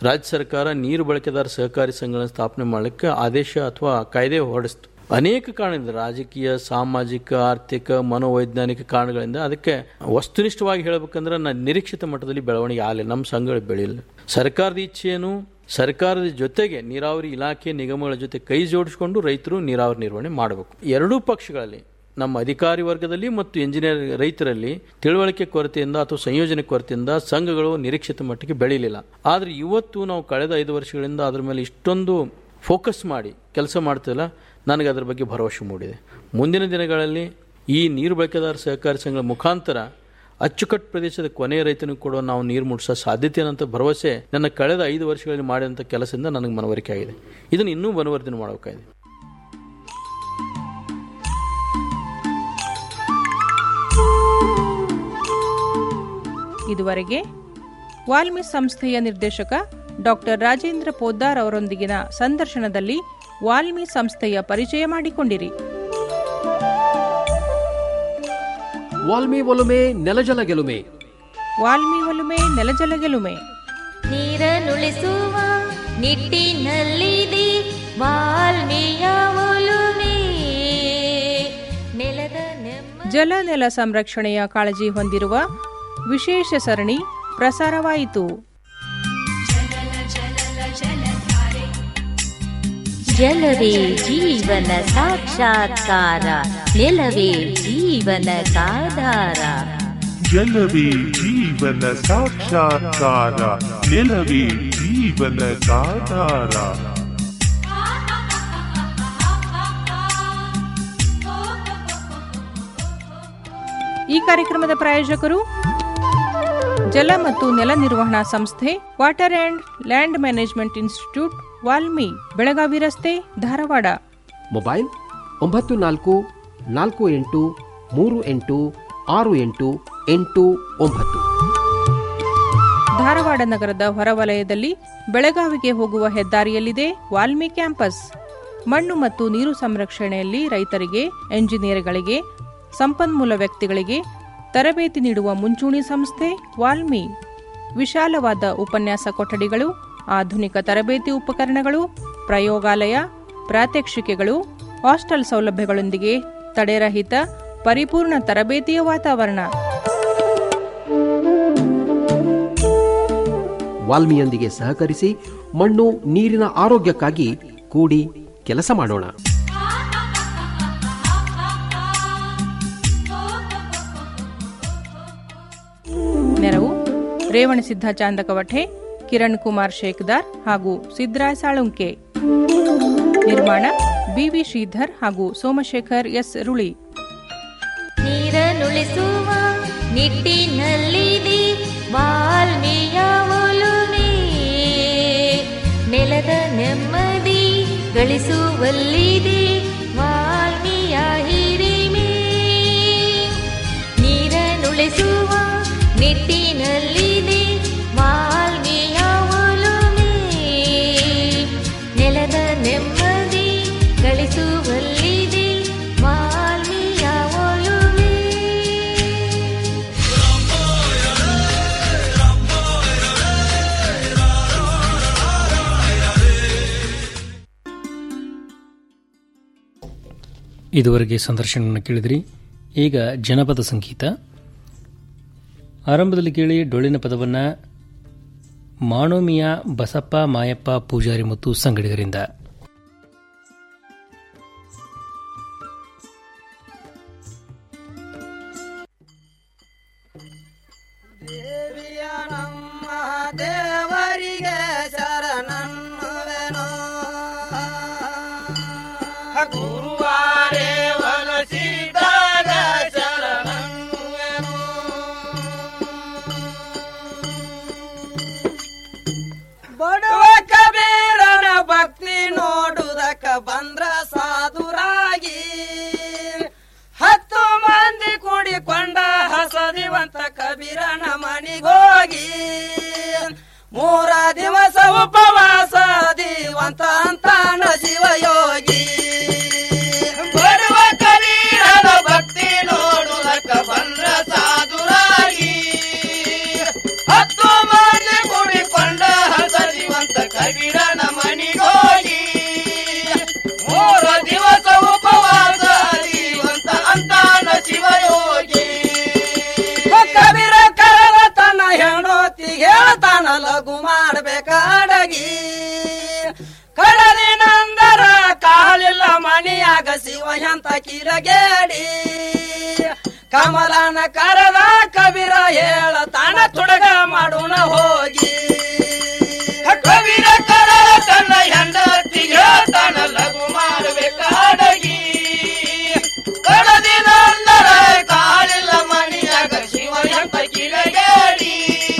Speaker 19: ರಾಜ್ಯ ಸರ್ಕಾರ ನೀರು ಬಳಕೆದಾರ ಸಹಕಾರಿ ಸಂಘಗಳ ಸ್ಥಾಪನೆ ಮಾಡಲಿಕ್ಕೆ ಆದೇಶ ಅಥವಾ ಕಾಯ್ದೆ ಹೊರಡಿಸ್ತು ಅನೇಕ ಕಾರಣದಿಂದ ರಾಜಕೀಯ ಸಾಮಾಜಿಕ ಆರ್ಥಿಕ ಮನೋವೈಜ್ಞಾನಿಕ ಕಾರಣಗಳಿಂದ ಅದಕ್ಕೆ ವಸ್ತುನಿಷ್ಠವಾಗಿ ಹೇಳಬೇಕಂದ್ರೆ ನಾನು ನಿರೀಕ್ಷಿತ ಮಟ್ಟದಲ್ಲಿ ಬೆಳವಣಿಗೆ ಆಗಲಿಲ್ಲ ನಮ್ಮ ಸಂಘಗಳು ಬೆಳೆಯಲಿಲ್ಲ ಸರ್ಕಾರದ ಇಚ್ಛೆಯನ್ನು ಸರ್ಕಾರದ ಜೊತೆಗೆ ನೀರಾವರಿ ಇಲಾಖೆ ನಿಗಮಗಳ ಜೊತೆ ಕೈ ಜೋಡಿಸಿಕೊಂಡು ರೈತರು ನೀರಾವರಿ ನಿರ್ವಹಣೆ ಮಾಡಬೇಕು ಎರಡೂ ಪಕ್ಷಗಳಲ್ಲಿ ನಮ್ಮ ಅಧಿಕಾರಿ ವರ್ಗದಲ್ಲಿ ಮತ್ತು ಎಂಜಿನಿಯರ್ ರೈತರಲ್ಲಿ ತಿಳುವಳಿಕೆ ಕೊರತೆಯಿಂದ ಅಥವಾ ಸಂಯೋಜನೆ ಕೊರತೆಯಿಂದ ಸಂಘಗಳು ನಿರೀಕ್ಷಿತ ಮಟ್ಟಿಗೆ ಬೆಳೀಲಿಲ್ಲ ಆದರೆ ಇವತ್ತು ನಾವು ಕಳೆದ ಐದು ವರ್ಷಗಳಿಂದ ಅದರ ಮೇಲೆ ಇಷ್ಟೊಂದು ಫೋಕಸ್ ಮಾಡಿ ಕೆಲಸ ಮಾಡ್ತಿಲ್ಲ ನನಗೆ ಅದರ ಬಗ್ಗೆ ಭರವಸೆ ಮೂಡಿದೆ ಮುಂದಿನ ದಿನಗಳಲ್ಲಿ ಈ ನೀರು ಬಳಕೆದಾರ ಸಹಕಾರಿ ಸಂಘಗಳ ಮುಖಾಂತರ ಅಚ್ಚುಕಟ್ಟು ಪ್ರದೇಶದ ಕೊನೆಯ ರೈತನಿಗೆ ಕೂಡ ನಾವು ನೀರು ಮುಟ್ಟಿಸೋ ಸಾಧ್ಯತೆ ಅನ್ನೋಂಥ ಭರವಸೆ ನನ್ನ ಕಳೆದ ಐದು ವರ್ಷಗಳಲ್ಲಿ ಮಾಡಿದಂಥ ಕೆಲಸದಿಂದ ನನಗೆ ಮನವರಿಕೆ ಆಗಿದೆ ಇದನ್ನು ಇನ್ನೂ ಮನವರ್ಧನೆ ಮಾಡಬೇಕಾಗಿದೆ
Speaker 15: ಇದುವರೆಗೆ ವಾಲ್ಮಿ ಸಂಸ್ಥೆಯ ನಿರ್ದೇಶಕ ಡಾಕ್ಟರ್ ರಾಜೇಂದ್ರ ಪೋದ್ದಾರ್ ಅವರೊಂದಿಗಿನ ಸಂದರ್ಶನದಲ್ಲಿ ವಾಲ್ಮಿ ಸಂಸ್ಥೆಯ ಪರಿಚಯ ಮಾಡಿಕೊಂಡಿರಿ
Speaker 18: ವಾಲ್ಮಿ ಒಲುಮೆ ನೆಲಜಲ ಗೆಲುಮೆ
Speaker 15: ವಾಲ್ಮಿ ಒಲುಮೆ ನೆಲಜಲ ಗೆಲುಮೆ
Speaker 16: ನೀರನ್ನುಳಿಸುವ ನಿಟ್ಟಿನಲ್ಲಿದೆ ವಾಲ್ಮೀಯ ಒಲುಮೆ ನೆಲದ ನೆಮ್ಮ
Speaker 15: ಜಲ ನೆಲ ಸಂರಕ್ಷಣೆಯ ಕಾಳಜಿ ಹೊಂದಿರುವ ವಿಶೇಷ ಸರಣಿ ಪ್ರಸಾರವಾಯಿತು
Speaker 16: ಜಲವೇ ಜೀವನ ಸಾಕ್ಷಾತ್ಕಾರ ನೆಲವೇ ಜೀವನಕಾಧಾರ
Speaker 17: ಜಲವೇ ಜೀವನ ಸಾಕ್ಷಾತ್ಕಾರ ನೆಲವೇ ಜೀವನದಾಧಾರ
Speaker 15: ಈ ಕಾರ್ಯಕ್ರಮದ ಪ್ರಾಯೋಜಕರು ಜಲ ಮತ್ತು ನೆಲ ನಿರ್ವಹಣಾ ಸಂಸ್ಥೆ water and land management institute WALMI Belagavi ರಸ್ತೆ ಧಾರವಾಡ
Speaker 18: ಮೊಬೈಲ್ ಒಂಬತ್ತು ನಾಲ್ಕು ನಾಲ್ಕು ಎಂಟು ಮೂರು ಎಂಟು ಆರು ಎಂಟು ಎಂಟು ಒಂಬತ್ತು
Speaker 15: ಧಾರವಾಡ ನಗರದ ಹೊರವಲಯದಲ್ಲಿ ಬೆಳಗಾವಿಗೆ ಹೋಗುವ ಹೆದ್ದಾರಿಯಲ್ಲಿದೆ ವಾಲ್ಮಿ ಕ್ಯಾಂಪಸ್ ಮಣ್ಣು ಮತ್ತು ನೀರು ಸಂರಕ್ಷಣೆಯಲ್ಲಿ ರೈತರಿಗೆ ಎಂಜಿನಿಯರ್ಗಳಿಗೆ ಸಂಪನ್ಮೂಲ ವ್ಯಕ್ತಿಗಳಿಗೆ ತರಬೇತಿ ನೀಡುವ ಮುಂಚೂಣಿ ಸಂಸ್ಥೆ ವಾಲ್ಮಿ ವಿಶಾಲವಾದ ಉಪನ್ಯಾಸ ಕೊಠಡಿಗಳು ಆಧುನಿಕ ತರಬೇತಿ ಉಪಕರಣಗಳು ಪ್ರಯೋಗಾಲಯ ಪ್ರಾತ್ಯಕ್ಷಿಕೆಗಳು ಹಾಸ್ಟೆಲ್ ಸೌಲಭ್ಯಗಳೊಂದಿಗೆ ತಡೆರಹಿತ ಪರಿಪೂರ್ಣ ತರಬೇತಿಯ ವಾತಾವರಣ
Speaker 18: ವಾಲ್ಮಿಯೊಂದಿಗೆ ಸಹಕರಿಸಿ ಮಣ್ಣು ನೀರಿನ ಆರೋಗ್ಯಕ್ಕಾಗಿ ಕೂಡಿ ಕೆಲಸ ಮಾಡೋಣ
Speaker 15: ನೆರವು ರೇವಣಸಿದ್ಧ ಚಾಂದಕವಠೆ ಕಿರಣ್ ಕುಮಾರ್ ಶೇಕ್ದಾರ್ ಹಾಗೂ ಸಿದ್ರಾಯ್ ಸಾಳುಂಕೆ ನಿರ್ಮಾಣ ಬಿವಿ ಶ್ರೀಧರ್ ಹಾಗೂ ಸೋಮಶೇಖರ್ ಎಸ್ ರುಳಿ
Speaker 16: ನೀರನ್ನುಳಿಸುವ ನಿಟ್ಟಿನಲ್ಲಿದೆ ವಾಲ್ಮೀಯ ಒಲುಮೆ ನೆಲದ ನೆಮ್ಮದಿ ಗಳಿಸುವಲ್ಲಿದೆ ವಾಲ್ಮೀಯ ಹಿರಿಮೆ ನೀರನ್ನುಳಿಸುವ ನಿಟ್ಟಿನಲ್ಲಿದೆ ವಾಲ್ಮೀಯ ಒಲುಮೆ ನೆಲದ ನೆಮ್ಮದಿ ಗಳಿಸುವಲ್ಲಿದೆ ವಾಲ್ಮೀಯ ಒಲುಮೆ
Speaker 3: ಇದುವರೆಗೆ ಸಂದರ್ಶನವನ್ನು ಕೇಳಿದ್ರಿ ಈಗ ಜನಪದ ಸಂಗೀತ ಆರಂಭದಲ್ಲಿ ಕೇಳಿ ಡೊಳ್ಳಿನ ಪದವನ್ನು ಮಾಣೋಮಿಯ ಬಸಪ್ಪ ಮಾಯಪ್ಪ ಪೂಜಾರಿ ಮತ್ತು ಸಂಗಡಿಗರಿಂದ
Speaker 5: ದೇವರಿಗೆ ಶರಣನ್ನುವೆನು ಗುರುವಾರೇ ಒಲಿಸಿದಾಗ ಶರಣನ್ನುವೆನು ಬಡವ ಕಬೀರನ ಭಕ್ತಿ ನೋಡುವುದಕ್ಕ ಬಂದ್ರ ಸಾಧುರಾಗಿ ಹತ್ತು ಮಂದಿ ಕೂಡಿಕೊಂಡ ಹಸದಿವಂತ ಕಬೀರನ ಮನಿಗೋಗಿ ಮೂರ ದಿವಸ ಉಪವಾಸ ದಿವಂತ ಅಂತಾನ ಶಿವಯೋಗಿ ಬರುವ ಕಬೀರನ ಭಕ್ತಿ ನೋಡುವುದಕ್ಕ ಬಂದ್ರ ಸಾಧುರಾಗಿ ಹತ್ತು ಮಂದಿ ಕೂಡಿಕೊಂಡ ಹಸದಿವಂತ ಹೇಳ್ತಾನ ಲಘು ಮಾಡ್ಬೇಕ ಅಡಗಿ ಕಡದಿನಂದರ ಕಾಲಿಲ್ಲ ಮಣಿಯಾಗ ಶಿವ ಎಂತ ಕಿರಗೇಡಿ ಕಮಲನ ಕರದ ಕಬೀರ ಹೇಳತಾನ ತುಡಗ ಮಾಡೋಣ ಹೋಗಿ ಕಬೀರ ಕರದ ತನ್ನ ಹೆಂಡತಿ ಹೇಳ್ತಾನ ಲಘು ಮಾಡ್ಬೇಕ ಅಡಗಿ ಕಡದಿನಂದರ ಕಾಲಿಲ್ಲ ಮಣಿಯಾಗ ಶಿವ ಎಂತ ಕಿರಗೇಡಿ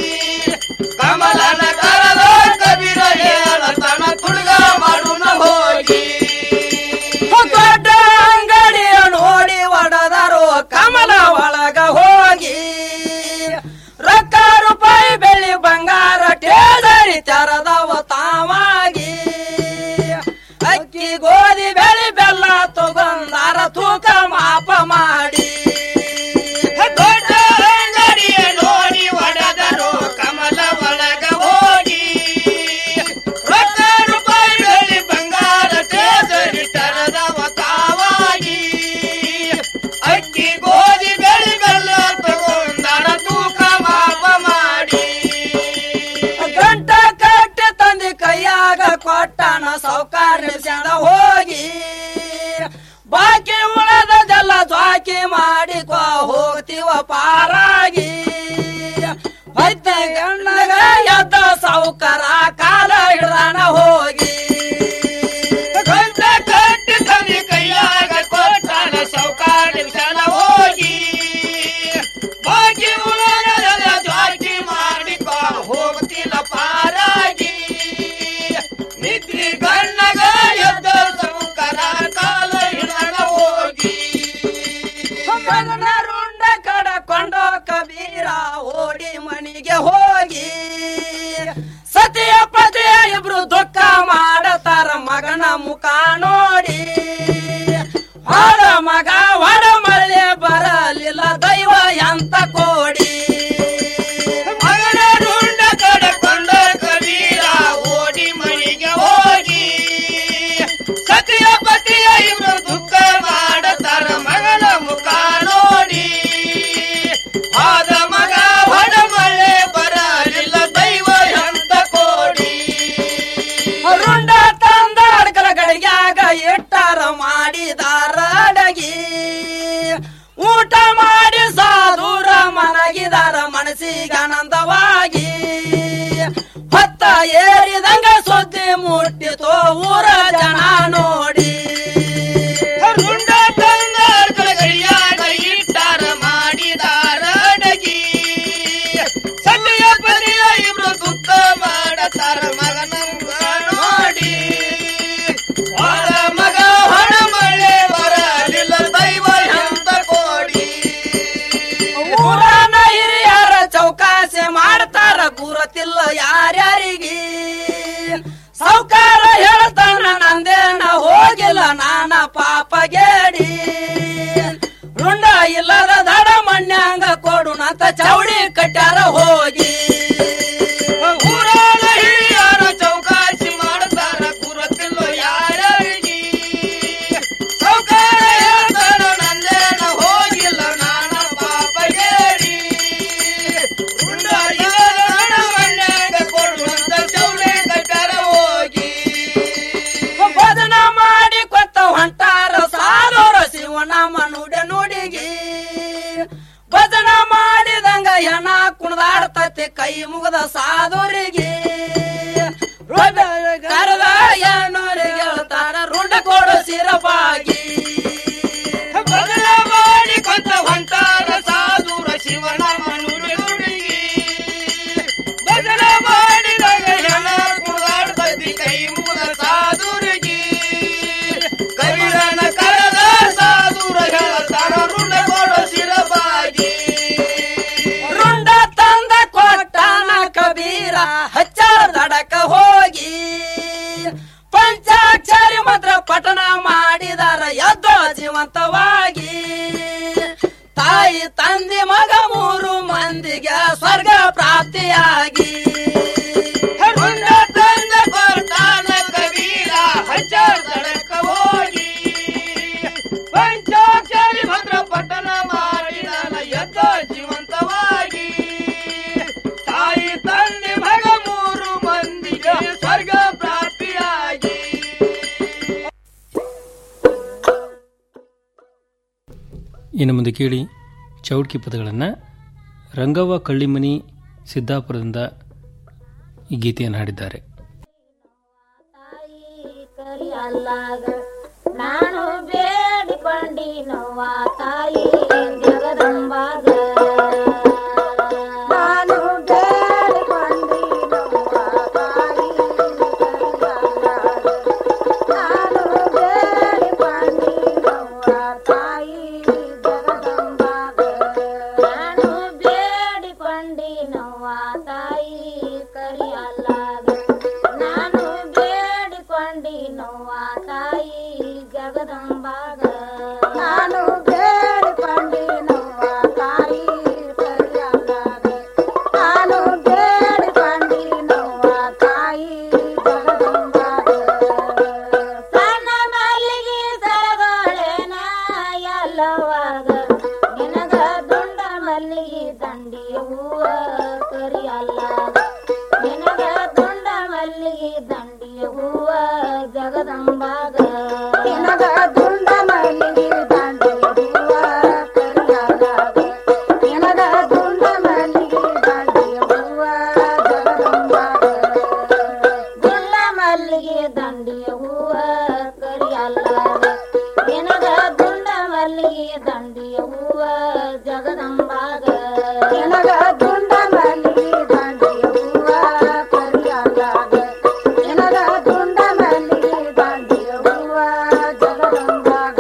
Speaker 5: ಕಮಲನ ಕರದ ಕಬೀರ ಹೇಳತಾನ ತುಡುಗ ಮಾಡುನ ಹೋಗಿ ದೊಡ್ಡ ಅಂಗಡಿಯ ನೋಡಿ ಒಡದರು ಕಮಲ ಒಳಗ ಹೋಗಿ ರೊಕ್ಕ ರೂಪಾಯಿ ಬೆಳ್ಳಿ ಬಂಗಾರ ಟೇದರಿ ತೆರದವ ತಾವಾಗಿ ಅಕ್ಕಿ ಗೋಧಿ ಬೆಳಿ ಬೆಲ್ಲ ತಗೊಂಡಾರ ತೂಕ ಮಾಪ ಮಾಡಿ ದೊಡ್ಡ ಅಂಗಡಿಯ ನೋಡಿ ಒಡೆದರು ಕಮಲ ಒಳಗ ಹೋಗಿ ರೊಕ್ಕ ರೂಪಾಯಿ ಬೆಳ್ಳಿ ಬಂಗಾರ ಟೇದರಿ ತೆರದವ ತಾವಾಗಿ ಅಕ್ಕಿ ಗೋಧಿ ಬೆಳಿ ಬೆಲ್ಲ ತಗೊಂಡಾರ ತೂಕ ಮಾಪ ಮಾಡಿ ಗಂಟ ಕಟ್ಟಿ ತಂದಿ ಕೈಯಾಗ ಕೊಟ್ಟಣ ಸೌಕಾರ ಜನ ಹೋಗಿ ಬಾಕಿ ಉಳದದೆಲ್ಲ ಜ್ವಾಕಿ ಮಾಡಿಕೊ ಹೋಗ್ತೀವ ಪಾರಾಗಿ ಹೊತ್ತ ಗಣ್ಣಗ ಎದ್ದ ಸೌಕರ ಕಾಲ ಹಿಡ್ದಾನ ಹೋಗಿ ಗಂಟ ಕಟ್ಟಿ ತಂದಿ ಕೈಯಾಗ ಕೊಟ್ಟಣ ಸೌಕಾರ ಜನ ಹೋಗಿ ಬಾಕಿ ಉಳದದೆಲ್ಲ ಜ್ವಾಕಿ ಮಾಡಿಕೊ ಹೋಗ್ತಿಲ್ಲ ಪಾರಾಗಿ ನಿದ್ರಿ ಗಣ್ಣಗ ಎದ್ದ ಸೌಕರ ಕಾಲ ಹಿಡನ ಹೋಗಿ ರುಂಡ ಕಡಕೊಂಡೋ ಕಬೀರ ಓಡಿ ಮನಿಗೆ ಹೋಗಿ ಸತಿಯ ಪತಿಯ ಇಬ್ರು ದುಃಖ ಮಾಡತಾರ ಮಗನ ಮುಖ ನೋಡಿ ಹೊರ ಮಗ ಹೊರ ಮಳೆ ಬರಲಿಲ್ಲ ದೈವ ಎಂತ ಕೋಡಿ ಮಗನ ರುಂಡ ಕಡಕೊಂಡ ಕಬೀರ ಓಡಿ ಮನಿಗೆ ಹೋಗಿ ಸತಿಯ ಪತಿಯ ಇಬ್ರು ದುಃಖ ಮಾಡತಾರ ಮಗನ ಮುಖ ನೋಡಿ ಆದ ಮಗ ಹೊಡ ಮಳೆ ಬರಲಿಲ್ಲ ದೈವ ಎಂತ ಕೋಡಿ ರುಂಡ ತಂದ ಅಡ್ಕಲ ಗಡಿಗ್ಯಾಗ ಇಟ್ಟಾರ ಮಾಡಿದಾರ ಅಡಗಿ ಊಟ ಮಾಡಿ ಸಾಧೂರ ಮನಗಿದಾರ ಮನಸ್ಸಿಗೆ ಆನಂದವಾಗಿ ಹೊತ್ತ ಏರಿದಂಗ ಸುದ್ದಿ ಮುಟ್ಟಿತೋ ಊರ ಜನ ನೋಡಿ ರುಂಡ ತಂದ ಅಡ್ಕಲ ಗಡಿಗ್ಯಾಗ ಇಟ್ಟಾರ ಮಾಡಿದಾರ ಅಡಗಿ ಸತಿಯ ಪತಿಯ ಇಬ್ರು ದುಃಖ ಮಾಡತಾರ ಮಗನ ಮುಖ ನೋಡಿ ಹೊರ ಮಗ ಹೊರ ಮಳೆ ಬರಲಿಲ್ಲ ದೈವ ಎಂತ ಕೋಡಿ ಊರನ ಹಿರಿಯರ ಚೌಕಾಸಿ ಮಾಡ್ತಾರ ಗುರುತಿಲ್ಲ ಯಾರ್ಯಾರಿಗೆ ಸೌಕಾರ ಹೇಳ್ತಾನ ನಂದೇನ ಹೋಗಿಲ್ಲ ನಾನ ಪಾಪ ಗೇಡಿ ರುಂಡ ಇಲ್ಲದ ದಡ ಮಣ್ಯಾಂಗ ಕೊಡುನಂತ ಚೌಡಿ ಕಟ್ಯಾರ ಹೋಗಿ ಊರಾನ ಹಿರಿಯರ ಚೌಕಾಸಿ ಮಾಡ್ತಾರ ಗುರುತಿಲ್ಲ ಯಾರ್ಯಾರಿಗೆ ಸೌಕಾರ ಹೇಳ್ತಾನ ನಂದೇನ ಹೋಗಿಲ್ಲ ನಾನ ಪಾಪ ಗೇಡಿ ರುಂಡ ಇಲ್ಲದ ದಡ ಮಣ್ಯಾಂಗ ಕೊಡುನಂತ ಚೌಡಿ ಕಟ್ಯಾರ ಹೋಗಿ ಭಜನ ಮಾಡಿ ಕೊತ್ತ ಹೊಂಟಾರ ಸಾರೋರ ಶಿವನ ಮನುಡ ನುಡಿಗಿ ಭಜನ ಮಾಡಿದಂಗ ಹೆಣ ಕುಣದಾಡ್ತತಿ ಕೈ ಮುಗದ ಸಾಧುರಿಗೆ ಕರೆದ ಎಣ್ಣೂರಿಗೆ ಹೇಳ್ತಾರ ರುಂಡ ಕೊಡು ಸಿರಪಾಗಿ ಭಜನ ಮಾಡಿ ಕೊತ್ತ ಹೊಂಟಾರ ಸಾಧುರ ಶಿವನ ಮನುಡ ನುಡಿಗಿ ಭಜನ ಮಾಡಿದಂಗ ಹೆಣ ಕುಣದಾಡ್ತತಿ ಕೈ ಮುಗದ ಸಾಧುರಿಗೆ ಕವಿರನ ಕರೆದ ಸಾಧುರ ಹೇಳ್ತಾರ ರುಂಡ ಕೊಡು ಸಿರಪಾಗಿ ರುಂಡ ತಂದ ಕೊಟ್ಟಾನ ಕಬೀರ ಹಚ್ಚಾರ ದಡಕ ಹೋಗಿ ಪಂಚಾಕ್ಷರಿ ಮಂತ್ರ ಪಠಣ ಮಾಡಿದಾರ ಎದ್ದು ಜೀವಂತವಾಗಿ ತಾಯಿ ತಂದೆ ಮಗ ಮೂರು ಮಂದಿಗೆ ಸ್ವರ್ಗ ಪ್ರಾಪ್ತಿಯಾಗಿ ರುಂಡ ತಂದ ಕೊಟ್ಟಾನ ಕಬೀರ ಹಚ್ಚಾರ ದಡಕ ಹೋಗಿ ಪಂಚಾಕ್ಷರಿ ಮಂತ್ರ ಪಠಣ ಮಾಡಿದಾನ ಎದ್ದು ಜೀವಂತವಾಗಿ ತಾಯಿ ತಂದೆ ಮಗ
Speaker 3: ಇನ್ನು ಮುಂದೆ ಕೇಳಿ ಚೌಡ್ಕಿ ಪದಗಳನ್ನು ರಂಗವ್ವ ಕಳ್ಳಿಮನಿ ಸಿದ್ದಾಪುರದಿಂದ ಈ ಗೀತೆಯನ್ನು ಹಾಡಿದ್ದಾರೆ
Speaker 16: ಅಲ್ಲಾಗ ನಾನು ಬೇಡಿಕೊಂಡಿನವ್ವ ತಾಯಿ ಜಗದಂಬಾಗ ನಾನು ಬೇಡಿಕೊಂಡಿನವ್ವ ತಾಯಿ ನಾನು ಬೇಡಿಕೊಂಡಿನವ್ವ ತಾಯಿ ಜಗದಂಬಾಗ ನಾನು ಬೇಡಿಕೊಂಡಿನವ್ವ ತಾಯಿ ಕರಿಯಲ್ಲಾಗ ನಾನು ಬೇಡಿಕೊಂಡಿನವ್ವ ತಾಯಿ ಜಗದಂಬಾಗ ನಾನು ಬೇಡಿಕೊಂಡಿನವ್ವ ತಾಯಿ ಕರಿಯಲ್ಲಾಗ ನಾನು ಬೇಡಿಕೊಂಡಿನವ್ವ ತಾಯಿ ಜಗದಂಬಾಗ ಸಣ್ಣ ಮಲ್ಲಿಗೆ ಸರಗಳೇನ ಎಲ್ಲವಾಗ ನಿನಗ ದುಂಡ ಮಲ್ಲಿಗೆ ದಂಡಿಯ ಹೂವ ಕರಿಯಲ್ಲಾಗ ನಿನಗ ದುಂಡ ಮಲ್ಲಿಗೆ ದಂಡಿಯ ಹೂವ ಜಗದಂಬಾಗ ನಿನಗ ದುಂಡ ಮಲ್ಲಿಗೆ ದಂಡಿಯ ಹೂವ ಕರಿಯಲ್ಲಾಗ ನಿನಗ ದುಂಡ ಮಲ್ಲಿಗೆ ದಂಡಿಯ ಹೂವ ಜಗದಂಬಾಗ ಗುಲ್ಲ ಮಲ್ಲಿಗೆ ದಂಡಿಯ ಹೂವ ಕರಿಯಲ್ಲಾಗ ನಿನಗ ದುಂಡ ಮಲ್ಲಿಗೆ ದಂಡಿಯ ಹೂವ ಜಗದಂಬಾಗ ನಿನಗ ದುಂಡ ಮಲ್ಲಿಗೆ ದಂಡಿಯ ಹೂವ ಕರಿಯಲ್ಲಾಗ ನಿನಗ ದುಂಡ ಮಲ್ಲಿಗೆ ದಂಡಿಯ ಹೂವ ಜಗದಂಬಾಗ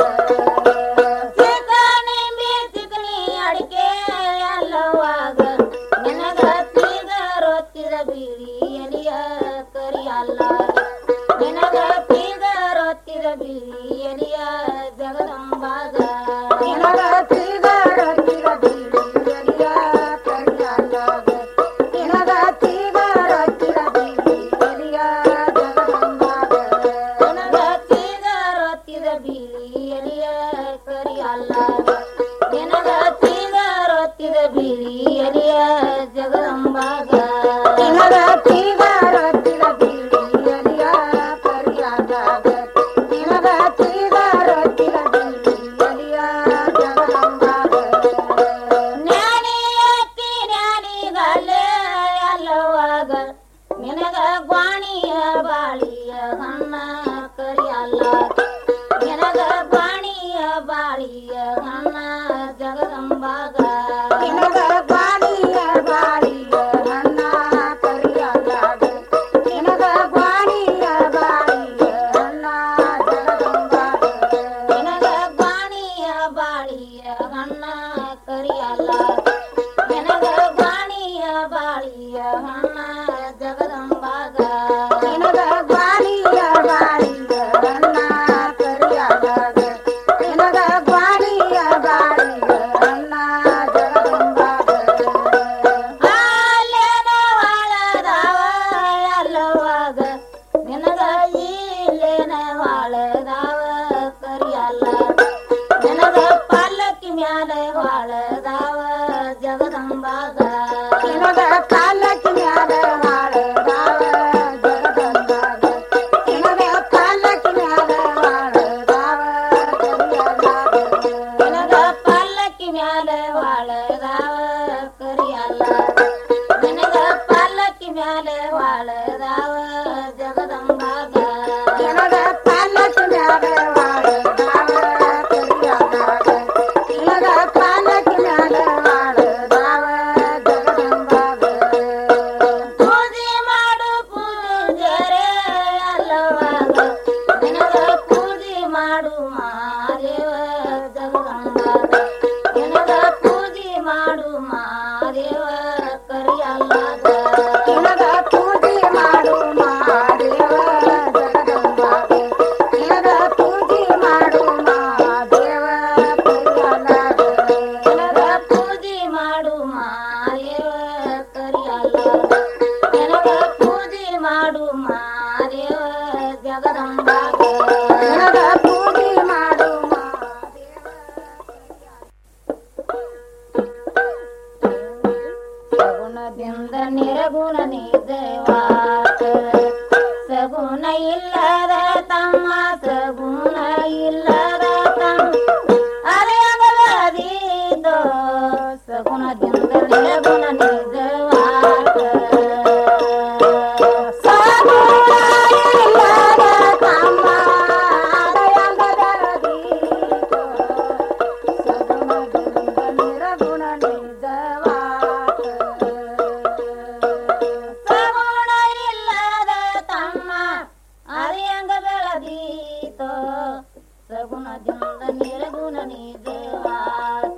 Speaker 16: ಚಿಕಣಿ ಬೀಸಿಕಣಿ ಅಡಿಕೆ ಅಲ್ಲವಾಗ ನಿನಗ ತೀಗ ರೊತ್ತಿದ ಬೀಳಿ ಎಲಿಯ ಕರಿಯಲ್ಲಾಗ ನಿನಗ ತೀಗ ರೊತ್ತಿದ ಬೀಳಿ ಎಲಿಯ ಜಗದಂಬಾಗ ನಿನಗ ತೀಗ ರೊತ್ತಿದ ಬೀಳಿ ಎಲಿಯ ಕರಿಯಲ್ಲಾಗ ನಿನಗ ತೀಗ ರೊತ್ತಿದ ಬೀಳಿ ಎಲಿಯ ಜಗದಂಬಾಗ ನಿನಗ ತೀಗ ರೊತ್ತಿದ ಬೀಳಿ ಎಲಿಯ ಕರಿಯಲ್ಲಾಗ ನಿನಗ ತೀಗ ರೊತ್ತಿದ ಬೀಳಿ ಎಲಿಯ ಜಗದಂಬಾಗ ನಿನಗ ತೀಗ ರೊತ್ತಿದ ಬೀಳಿ ಎಲಿಯ ಕರಿಯಲ್ಲಾಗ ನಿನಗ ತೀಗ ರೊತ್ತಿದ ಬೀಳಿ ಎಲಿಯ ಜಗದಂಬಾಗ ಜ್ಞಾನಿಯತ್ತಿ ಜ್ಞಾನಿಗಳೇ ಅಲ್ಲವಾಗ ನಿನಗ ಗ್ವಾಣಿಯ ಬಾಳಿಯ ಹಣ್ಣ ಕರಿಯಲ್ಲಾಗ ನಿನಗ ಬಾಣಿಯ ಬಾಳಿಯ ಹಣ್ಣ ಜಗದಂಬಾಗ ನಿನಗ ಬಾಣಿಯ ಬಾಳಿಯ ಹಣ್ಣ ಕರಿಯಲ್ಲಾಗ ನಿನಗ ಬಾಣಿಯ ಬಾಳಿಯ ಹಣ್ಣ ಜಗದಂಬಾಗ ನಿನಗ ಬಾಣಿಯ ಬಾಳಿಯ ಹಣ್ಣ ಕರಿಯಲ್ಲಾಗ ನಿನಗ ಬಾಣಿಯ ಬಾಳಿಯ ಹಣ್ಣ ಜಗದಂಬಾಗ ನಿನಗ ಬಾಣಿಯ ಬಾಳಿಯ ಹಣ್ಣ ಕರಿಯಲ್ಲಾಗ ನಿನಗ ಬಾಣಿಯ ಬಾಳಿಯ ಹಣ್ಣ ಜಗದಂಬಾಗ ಹಾಲೇನ ವಾಳದಾವ ಅಲ್ಲವಾಗ ನಿನಗ ಇಲ್ಲೇನ ವಾಳದಾವ ಕರಿಯಲ್ಲಾಗ ನಿನಗ ಪಲ್ಲಕ್ಕಿ ಮ್ಯಾಲೆ ವಾಳದಾವ ಜಗದಂಬಾಗ ನಿನಗ ಪಲ್ಲಕ್ಕಿ ಮ್ಯಾಲೆ ವಾಳದಾವ ಜಗದಂಬಾಗ ನಿನಗ ಪಲ್ಲಕ್ಕಿ ಮ್ಯಾಲೆ ವಾಳದಾವ ಕರಿಯಲ್ಲಾಗ ನಿನಗ ಪಲ್ಲಕ್ಕಿ ಮ್ಯಾಲೆ ವಾಳದಾವ ಕರಿಯಲ್ಲಾಗ ನಿನಗ ಪಲ್ಲಕ್ಕಿ ಮ್ಯಾಲೆ ವಾಳದಾವ ಜಗದಂಬಾಗ ನಿನಗ ಪಲ್ಲಕ್ಕಿ ಮ್ಯಾಲೆ ವಾಳದಾವ ಕರಿಯಲ್ಲಾಗ ನಿನಗ ಪಲ್ಲಕ್ಕಿ ಮ್ಯಾಲೆ ವಾಳದಾವ ಜಗದಂಬಾಗ ಪೂಜೆ ಮಾಡು ಪೂಜರೆ ಅಲ್ಲವಾಗ ನಿನಗ ಪೂಜೆ ಮಾಡು ಮಾದೇವ ಜಗದಂಬಾಗ ನಿನಗ ಪೂಜೆ ಮಾಡು ಮಾದೇವ ಕರಿಯಲ್ಲಾಗ ನಿನಗ ಪೂಜೆ ಮಾಡು ಮಾದೇವ ಜಗದಂಬಾಗ ನಿನಗ ಪೂಜೆ ಮಾಡು ಮಾದೇವ ಕರಿಯಲ್ಲಾಗ ನಿನಗ ಪೂಜೆ ಮಾಡು ಮಾದೇವ ಕರಿಯಲ್ಲಾಗ ನಿನಗ ಪೂಜೆ ಮಾಡು ಮಾದೇವ ಜಗದಂಬಾಗ ನಿನಗ ಪೂಜೆ ಮಾಡು ಸಗುಣದಿಂದ ನಿರಗುಣ ನಿದೇವಾತ ಸಗುಣ ಇಲ್ಲದ ತಮ್ಮ ಸಗುಣ ಇಲ್ಲದ ತಮ್ಮ ಅದೇ ಅಂಗವಾದಿ ದಿಂದ ನಿರಗುಣ ನಿಜವಾಸ